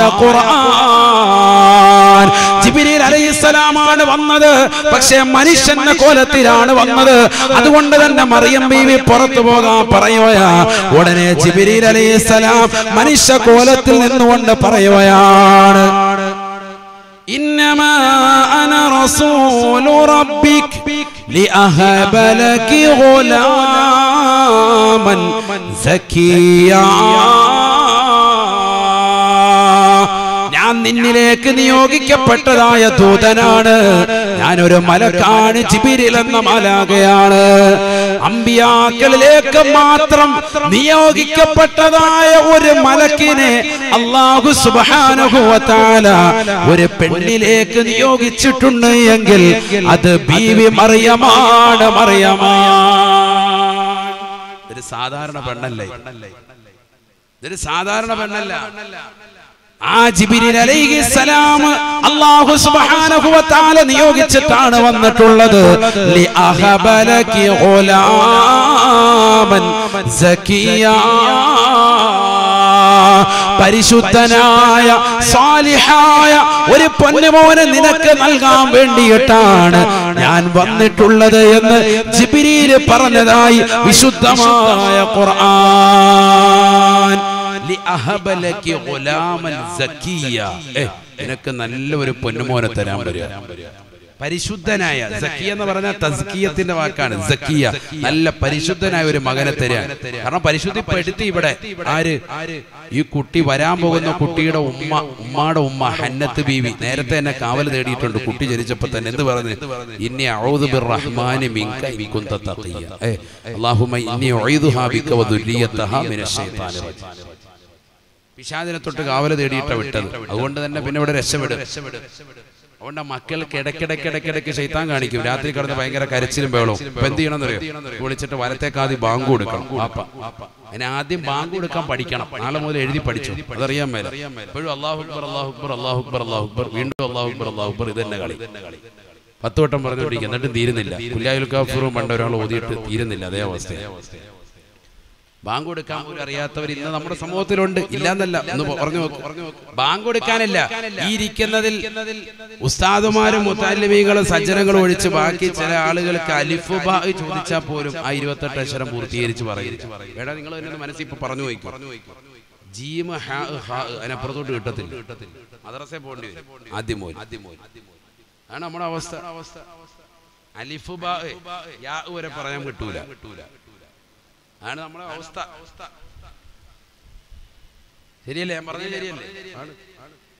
ഖുർആൻ ജിബ്രീൽ അലൈഹിസ്സലാമാണ് വന്നത് പക്ഷേ മനുഷ്യന്റെ കോലത്തിലാണ് വന്നത് അതുകൊണ്ട് തന്നെ മറിയം ബീവി പുറത്തു പോകാൻ പറയുകയാ ഉടനെ ജിബ്രീൽ അലൈഹിസ്സലാം മനുഷ്യ കോലത്തിൽ നിന്നുകൊണ്ട് പറയുകയാണ് إنما أنا رسول ربك لأهب لك غلاما زكيا ഞാൻ നിന്നിലേക്ക് നിയോഗിക്കപ്പെട്ടതായ ദൂതനാണ് ഞാനൊരു മലക്കാണ് ജിബിരിൽ എന്ന മലാകയാണ് അമ്പിയാക്കളിലേക്ക് മാത്രം നിയോഗിക്കപ്പെട്ടതായ ഒരു മലക്കിനെ അള്ളാഹു സുബാനുഭവത്താല ഒരു പെണ്ണിലേക്ക് നിയോഗിച്ചിട്ടുണ്ട് എങ്കിൽ അത് ബീവി മറിയമാണ് മറിയമാണ് ഇതൊരു സാധാരണ പെണ്ണല്ലേ ഇതൊരു സാധാരണ പെണ്ണല്ല ആ ജിബിരിൽ അലൈഹിസ്സലാം അല്ലാഹു സുബ്ഹാനഹു വ തആല നിയോഗിച്ചിട്ടാണ് വന്നിട്ടുള്ളത് ലി അഹബലകി ഗുലാമൻ സക്കിയാ പരിശുദ്ധനായ സാലിഹായ ഒരു പൊന്നുമോനെ നിനക്ക് നൽകാൻ വേണ്ടിയിട്ടാണ് ഞാൻ വന്നിട്ടുള്ളത് എന്ന് ജിബിരിയിൽ പറഞ്ഞതായി വിശുദ്ധമായ ഖുർആൻ ലിഅഹബലകി ഗുലാമൻ സക്കിയ ഏ, നിനക്ക് നല്ല ഒരു പൊന്നുമോനെ തരാൻ വരിക പരിശുദ്ധനായ സക്കിയ എന്ന് പറഞ്ഞാൽ തസ്കിയത്തിന്റെ വാക്കാണ് സക്കിയ നല്ല പരിശുദ്ധനായ ഒരു മകനെ തരാൻ കാരണം പരിശുദ്ധിപ്പെടുത്തി ഇവിടെ ആര് ഈ കുട്ടി വരാൻ പോകുന്ന കുട്ടിയുടെ ഉമ്മ ഉമ്മയുടെ ഉമ്മ ഹന്നത്ത് ബീവി നേരത്തെ എന്നെ കാവൽ നേടിയിട്ടുണ്ട് കുട്ടി ജനിച്ചപ്പോ തന്നെ എന്ത് പറഞ്ഞു ഇനി ഔദു ബിർ റഹ്മാനി മിൻക ഇൻ കുന്ത തഖിയ ഏ അല്ലാഹുമ്മ ഇന്നി ഉഈദുഹാ ബിക വ ദുർരിയതഹാ മിനശ് ശൈത്താനിർ റജീം പിശാചിനെ തൊട്ട് കാവല തേടിയിട്ട വിട്ടത് അതുകൊണ്ട് തന്നെ പിന്നെ ഇവിടെ രക്ഷപ്പെടും അതുകൊണ്ട് ആ മക്കൾക്ക് ഇടയ്ക്കിടയ്ക്കിടയ്ക്കിടയ്ക്ക് ശൈത്താൻ കാണിക്കും രാത്രി കിടന്ന് ഭയങ്കര കരച്ചിലും ബഹളവും ഇപ്പൊ എന്ത് ചെയ്യണമെന്നറിയോ വിളിച്ചിട്ട് വലത്തേക്ക് ആദ്യം ബാങ്ക് കൊടുക്കണം വാപ്പ അതിന് ആദ്യം ബാങ്ക് കൊടുക്കാൻ പഠിക്കണം നാളെ മുതൽ എഴുതി പഠിച്ചു അതറിയാൻ മേല എപ്പോഴും അള്ളാഹു അക്ബർ അള്ളാഹു അക്ബർ അള്ളാഹു അക്ബർ അള്ളാഹു അക്ബർ വീണ്ടും അള്ളാഹു അക്ബർ അള്ളാഹു അക്ബർ ഇത് തന്നെ കളി പത്ത് വട്ടം പറഞ്ഞുകൊണ്ടിരിക്കും എന്നിട്ടും തീരുന്നില്ല കുല്ലായുൽ കാഫൂറും പണ്ട് ഒരാൾ ഓതിയിട്ട് തീരുന്നില്ല അതേ അവസ്ഥ ബാങ്ക് കൊടുക്കാൻ പോലും അറിയാത്തവർ ഇന്ന് നമ്മുടെ സമൂഹത്തിലുണ്ട് ഇല്ലാന്നല്ല ഒന്ന് പറഞ്ഞു നോക്ക് ബാങ്ക് കൊടുക്കാനല്ല ഈ ഇരിക്കുന്നതിൽ ഉസ്താദുമാരും മുത്താലിമീകളും സജ്ജനങ്ങളും ഒഴിച്ച് ബാക്കി ചില ആളുകൾക്ക് അലിഫ് ബാ ചോദിച്ചാൽ പോലും ആ ഇരുപത്തെട്ട് അക്ഷരം പൂർത്തീകരിച്ച് പറയും എടാ നിങ്ങൾ തന്നെ ഒന്ന് മനസ്സിൽ ഇപ്പൊ പറഞ്ഞു പോയിക്കോ ജീമ ഹാ ഹാ അതിനപ്പുറത്തോട്ട് കിട്ടത്തില്ല മദ്രസയിൽ പോകേണ്ടി വരും ആദ്യം പോയി ആദ്യം പോയി ആണ് നമ്മുടെ അവസ്ഥ അലിഫ് ബാ യാ വരെ പറയാൻ കിട്ടൂല കിട്ടൂല ആണ് നമ്മുടെ അവസ്ഥ ശരിയല്ലേ ഞാൻ പറഞ്ഞത് ശരിയല്ലേ ആണ്